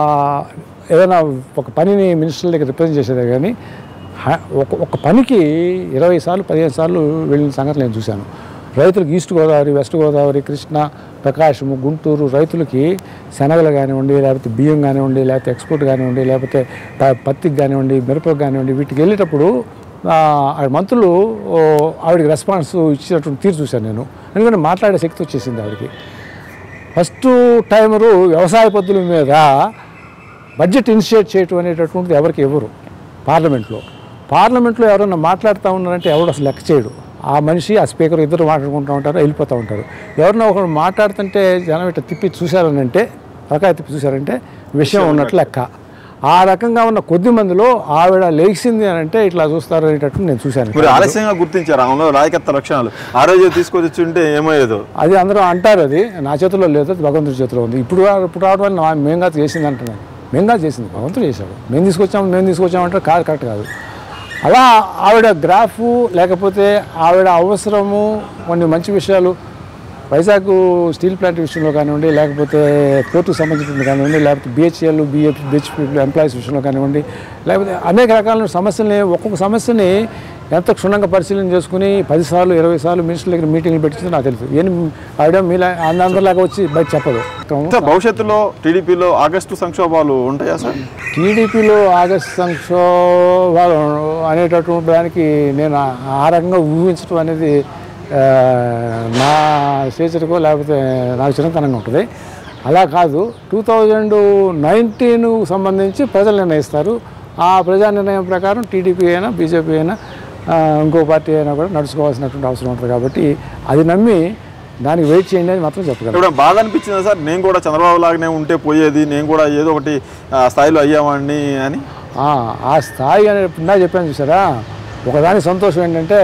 ఏదైనా ఒక పనిని మినిస్టర్ దగ్గర రిప్రజెంట్ చేసేదే కానీ హ- ఒక ఒక పనికి ఇరవై సార్లు పదిహేను సార్లు వెళ్ళిన సంగతి నేను చూశాను రైతులకు ఈస్ట్ గోదావరి వెస్ట్ గోదావరి కృష్ణ ప్రకాశము గుంటూరు రైతులకి శనగలు కానివ్వండి లేకపోతే బియ్యం కానివ్వండి లేకపోతే ఎక్స్పోర్ట్ కానివ్వండి లేకపోతే ప- పత్తికి కానివ్వండి మిరపకు కానివ్వండి వీటికి వెళ్ళేటప్పుడు ఆ, ఆ మంత్రులు ఓ, ఆవిడకి రెస్పాన్స్ ఇచ్చినటువంటి తీరు చూశాను నేను ఎందుకంటే మాట్లాడే శక్తి వచ్చేసింది ఆవిడకి ఫస్ట్ టైమరు వ్యవసాయ పద్ధతుల మీద బడ్జెట్ ఇనిషియేట్ చేయటం అనేటటువంటిది ఎవరికి ఇవ్వరు పార్లమెంట్లో పార్లమెంట్లో ఎవరైనా మాట్లాడుతూ ఉన్నారంటే ఎవడు అసలు లెక్క చేయడు ఆ మనిషి ఆ స్పీకర్ ఇద్దరు మాట్లాడుకుంటూ ఉంటారు వెళ్ళిపోతూ ఉంటారు ఎవరైనా ఒకరు మాట్లాడుతుంటే జనం ఇట్లా తిప్పి చూశారనంటే రకాయ తిప్పి చూశారంటే విషయం ఉన్నట్లు లెక్క ఆ రకంగా ఉన్న కొద్ది మందిలో ఆవిడ లేచింది అని అంటే ఇట్లా చూస్తారు అనేటట్టు నేను చూశాను మీరు ఆలస్యంగా గుర్తించారు ఆమెలో నాయకత్వ లక్షణాలు ఆ రోజు తీసుకొచ్చి ఉంటే ఏమయ్యేదో అది అందరూ అంటారు అది నా చేతిలో లేదు అది భగవంతుడి చేతిలో ఉంది ఇప్పుడు ఇప్పుడు రావడం వల్ల నా- మేము కాదు చేసింది అంటున్నాను మేము కాదు చేసింది భగవంతుడు చేశాడు మేము తీసుకొచ్చాము మేము తీసుకొచ్చామంటే కాదు కరెక్ట్ కాదు అలా ఆవిడ గ్రాఫు లేకపోతే ఆవిడ అవసరము కొన్ని మంచి విషయాలు వైజాగ్ స్టీల్ ప్లాంట్ విషయంలో కానివ్వండి లేకపోతే పోర్టుకు సంబంధించింది కానివ్వండి లేకపోతే బిహెచ్ఎల్ బిహెచ్ బిహెచ్పి ఎంప్లాయీస్ విషయంలో కానివ్వండి లేకపోతే అనేక రకాల సమస్యల్ని ఒక్కొక్క సమస్యని ఎంత క్షుణ్ణంగా పరిశీలన చేసుకుని పది సార్లు ఇరవై సార్లు మినిస్టర్ల దగ్గర మీటింగ్లు పెట్టింది నాకు తెలుసు ఏం ఆవిడ మీలా అందరిలాగా వచ్చి బయట చెప్పదు సార్ భవిష్యత్తులో టీడీపీలో ఆగస్టు సంక్షోభాలు ఉంటాయా సార్ టీడీపీలో ఆగస్టు సంక్షోభాలు అనేటటువంటి దానికి నేను ఆ- ఆ రకంగా ఊహించడం అనేది ఆ, నా స్టేచర్కో లేకపోతే నాకు చిన్నతనంగా ఉంటుంది అలా కాదు టూ థౌజండ్ నైన్టీన్ సంబంధించి ప్రజలు నిర్ణయిస్తారు ఆ ప్రజా నిర్ణయం ప్రకారం టీడీపీ అయినా బీజేపీ అయినా ఆ, ఇంకో పార్టీ అయినా కూడా నడుచుకోవాల్సినటువంటి అవసరం ఉంటుంది కాబట్టి అది నమ్మి దానికి వెయిట్ చేయండి అని మాత్రం చెప్పగలను ఇప్పుడు బాధ అనిపించిందా సార్ నేను కూడా చంద్రబాబు లాగానే ఉంటే పోయేది నేను కూడా ఏదో ఒకటి ఆ, స్థాయిలో అయ్యామండి అని ఆ, ఆ స్థాయి అని ఇందా చెప్పాను చూసారా ఒకదాని సంతోషం ఏంటంటే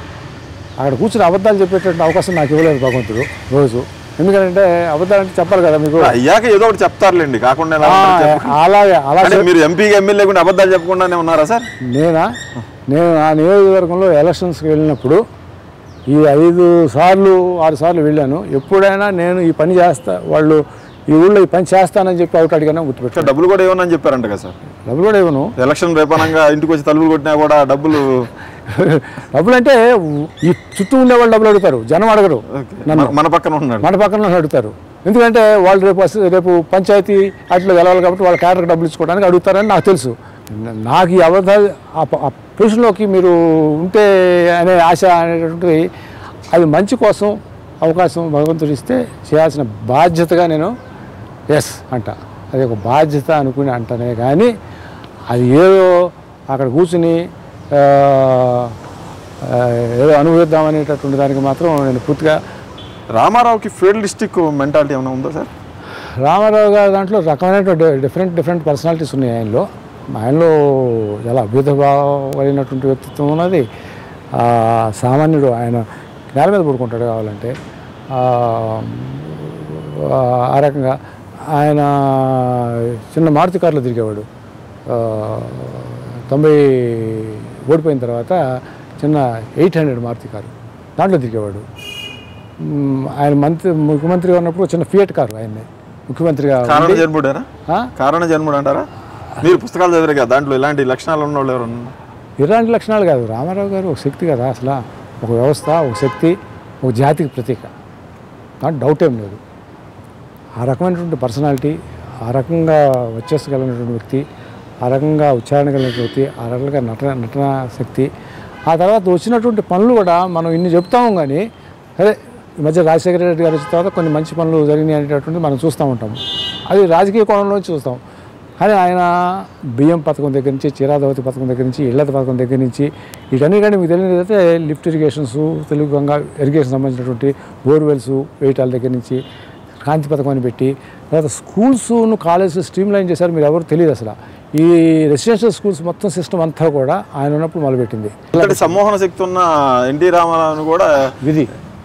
అక్కడ కూర్చుని అబద్ధాలు చెప్పేటటువంటి అవకాశం నాకు ఇవ్వలేదు భగవంతుడు రోజు ఎందుకంటే అబద్ధాలు అంటే చెప్పాలి కదా మీకు అయ్యాక ఏదో ఒకటి చెప్తారులేండి కాకుండా ఎలా ఆ, ఉంటారు చెప్పండి. అలాగే అలా అంటే మీరు ఎంపీగా ఎమ్మెల్యే కూడా అబద్ధాలు చెప్పకుండానే ఉన్నారా సార్ నేనా నేను ఆ నియోజకవర్గంలో ఎలక్షన్స్కి వెళ్ళినప్పుడు ఈ ఐదు సార్లు ఆరు సార్లు వెళ్ళాను ఎప్పుడైనా నేను ఈ పని చేస్తా వాళ్ళు ఈ ఊళ్ళో ఈ పని చేస్తానని చెప్పి అవుట్ అడిగానే గుర్తుపెట్టాను సార్ డబ్బులు కూడా ఏమన్నా చెప్పారంట కదా సార్ డబ్బులు కూడా ఇవ్వను ఎలక్షన్ రేపనంగా ఇంటికి వచ్చి తలుపులు కొట్టినా కూడా డబ్బులు డబ్బులు అంటే ఈ చుట్టూ ఉండే వాళ్ళు డబ్బులు అడుగుతారు జనం అడగరు మన- మన పక్కన ఉన్నాడు మన పక్కన వాళ్ళని అడుగుతారు ఎందుకంటే వాళ్ళు రేపు వస్తే- రేపు పంచాయతీ వాటిలో వెళ్ళాలి కాబట్టి వాళ్ళ క్యాడర్కి డబ్బులు ఇచ్చుకోవడానికి అడుగుతారని నాకు తెలుసు నా- నాకు ఈ అబద్ధాలు ఆ ప- ఆ పొజిషన్లోకి మీరు ఉంటే అనే ఆశ అనేటువంటిది అది మంచి కోసం అవకాశం భగవంతుడు ఇస్తే చేయాల్సిన బాధ్యతగా నేను ఎస్ అంట అది ఒక బాధ్యత అనుకుని అంటనే కానీ అది ఏదో అక్కడ కూర్చుని ఆ, ఆ, ఏదో అనుభవిద్దామనేటటువంటి దానికి మాత్రం నేను పూర్తిగా రామారావుకి ఫీల్డ్ డిస్టిక్ మెంటాలిటీ ఏమైనా ఉందా సార్ రామారావు గారి దాంట్లో రకమైనటువంటి డిఫరెంట్ డిఫరెంట్ పర్సనాలిటీస్ ఉన్నాయి ఆయనలో ఆయనలో చాలా అభ్యుతభావమైనటువంటి వ్యక్తిత్వం ఉన్నది ఆ, సామాన్యుడు ఆయన నేల మీద పడుకుంటాడు కావాలంటే ఆ, ఆ రకంగా ఆయన చిన్న మారుతి కారులో తిరిగేవాడు ఆ, తొంభై ఓడిపోయిన తర్వాత చిన్న ఎయిట్ హండ్రెడ్ మారుతి కారు దాంట్లో తిరిగేవాడు మ్, ఆయన మంత్రి ముఖ్యమంత్రిగా ఉన్నప్పుడు చిన్న ఫియట్ కారు ఆయన్ని ముఖ్యమంత్రిగా కారణ ఉండి- జన్ముడేనా ఆ? కారణ జన్ముడు అంటారా మీరు పుస్తకాలు చదివారు కదా దాంట్లో ఇలాంటి లక్షణాలు ఉన్న వాళ్ళు ఎవరన్నా ఇలాంటి లక్షణాలు కాదు రామారావు గారు ఒక శక్తి కదా అసలు ఒక వ్యవస్థ ఒక శక్తి ఒక జాతికి ప్రతీక దాంట్లో డౌట్ ఏం లేదు ఆ రకమైనటువంటి పర్సనాలిటీ ఆ రకంగా వచ్చేసగలిగినటువంటి వ్యక్తి ఆ రకంగా ఉచ్చారణ కలిగిన వ్యక్తి ఆ రకంగా నటన నటన శక్తి ఆ తర్వాత వచ్చినటువంటి పనులు కూడా మనం ఇన్ని చెప్తాము కానీ సరే ఈ మధ్య రాజశేఖర రెడ్డి గారు వచ్చిన తర్వాత కొన్ని మంచి పనులు జరిగినాయి అనేటటువంటి మనం చూస్తూ ఉంటాం అది రాజకీయ కోణంలో చూస్తాం కానీ ఆయన బియ్యం పథకం దగ్గర నుంచి చీరాదవతి పథకం దగ్గర నుంచి ఇళ్ల పథకం దగ్గర నుంచి వీటన్నిటికంటే మీకు తెలియదు అయితే lift irrigations Telugu Ganga irrigation సంబంధించినటువంటి బోర్వెల్స్ వేయటాల దగ్గర నుంచి కాంతి పథకం అని పెట్టి తర్వాత స్కూల్స్ను కాలేజెస్ స్ట్రీమ్ లైన్ చేశారు మీరు ఎవరు తెలియదు అసలు ఈ రెసిడెన్షియల్ స్కూల్స్ మొత్తం సిస్టమ్ అంతా కూడా ఆయన ఉన్నప్పుడు మొదలుపెట్టింది ఇంతటి సమ్మోహన శక్తి ఉన్న ఎన్టీ రామారావును కూడా విధి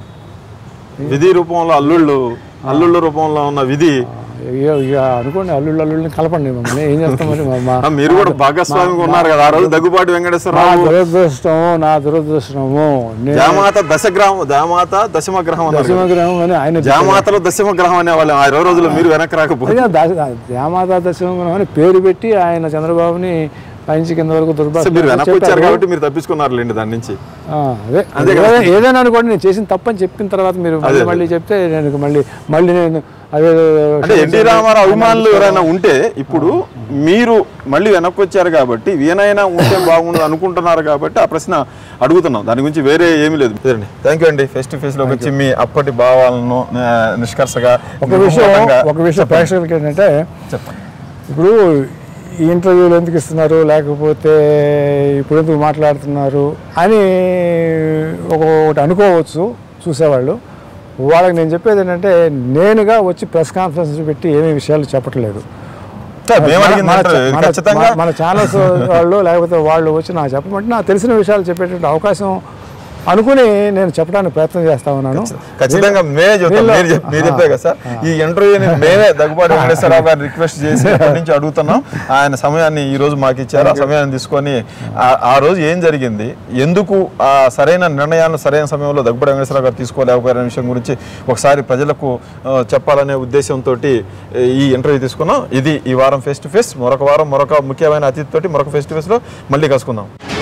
విధి రూపంలో అల్లుళ్ళు అల్లుళ్ళ రూపంలో ఉన్న విధి ఇక ఇక అనుకోండి అల్లుళ్ళు అల్లుళ్ళని కలపండి మమ్మల్ని ఏం చేస్తాం మరి మా- మా ఆ, మీరు కూడా భాగస్వామిగా ఉన్నారు కదా ఆ రోజు దగ్గుబాటి నా వెంకటేశ్వరరావు దురదృష్టము నా దురదృష్టము నేను జామాత దశగ్రహం జామాత దశమ గ్రహం అన్నారు కదా. దశమగ్రహం అని ఆయన జామాతలో దశమ గ్రహం అనేవాళ్ళు ఆ ఇరవై రోజులు మీరు వెనక్కి రాకపోతే అదే దా- జామాత దశమగ్రహం అని పేరు పెట్టి ఆయన చంద్రబాబుని పైనుంచి కింద వరకు దుర్భాష సో మీరు వెనక్కి వచ్చారు కాబట్టి మీరు తప్పించుకున్నారులేండి దాని నుంచి ఆ, అదే ఏదైనా- ఏదైనా అనుకోండి నేను చేసిన తప్పని చెప్పిన తర్వాత మీరు మళ్ళీ మళ్ళీ చెప్తే నేను ఇక మళ్ళీ మళ్ళీ నేను అదే అంటే ఎన్టీ రామారావు అభిమానులు ఎవరైనా ఉంటే ఇప్పుడు మీరు మళ్ళీ వెనక్కి వచ్చారు కాబట్టి ఈయనైనా ఉంటే బాగుండు అనుకుంటున్నారు కాబట్టి ఆ ప్రశ్న అడుగుతున్నాం దాని గురించి వేరే ఏమీ లేదు థ్యాంక్ యూ అండి ఫేస్ టు ఫేస్ లోకి వచ్చి మీ అప్పటి భావాలను ఆ, నిష్కర్షగా ఒక విషయం నిర్మూలంగా ఒక విషయం ప్రేక్షకులకి ఏంటంటే చెప్పండి ఇప్పుడు ఈ ఇంటర్వ్యూలు ఎందుకు ఇస్తున్నారు లేకపోతే ఇప్పుడు ఎందుకు మాట్లాడుతున్నారు అని ఒక ఒకటి అనుకోవచ్చు చూసేవాళ్ళు వాళ్ళకి నేను చెప్పేది ఏంటంటే నేనుగా వచ్చి ప్రెస్ కాన్ఫరెన్స్ పెట్టి ఏమీ విషయాలు చెప్పట్లేదు సార్, మేము మన- అడిగింది మన- ఏంటంటే, మన- ఖచ్చితంగా మన- మన ఛానల్స్ వాళ్ళు లేకపోతే వాళ్ళు వచ్చి నాకు చెప్పమంటే నాకు తెలిసిన విషయాలు చెప్పేటువంటి అవకాశం అనుకుని నేను చెప్పడానికి ప్రయత్నం చేస్తా ఉన్నాను ఖచ్చితంగా మే చెప్తాం వీళ్ళు- మీరు చెప్- మీరు చెప్పే కదా సార్ ఈ ఇంటర్వ్యూని మేమే దగ్గుబాటి వెంకటేశ్వరరావు గారిని రిక్వెస్ట్ చేసి అప్పటి నుంచి అడుగుతున్నాం ఆయన సమయాన్ని ఈ రోజు మాకు ఇచ్చారు ఆ సమయాన్ని తీసుకొని ఆ- ఆ రోజు ఏం జరిగింది ఎందుకు ఆ సరైన నిర్ణయాలను సరైన సమయంలో దగ్గుబాటి వెంకటేశ్వరరావు గారు తీసుకోలేకపోయారనే విషయం గురించి ఒకసారి ప్రజలకు ఆ, చెప్పాలనే ఉద్దేశంతో ఈ ఇంటర్వ్యూ తీసుకున్నాం ఇది ఈ వారం ఫేస్ టు ఫేస్ మరొక వారం మరొక ముఖ్యమైన అతిథితోటి మరొక ఫేస్ టు ఫేస్లో మళ్ళీ కలుసుకుందాం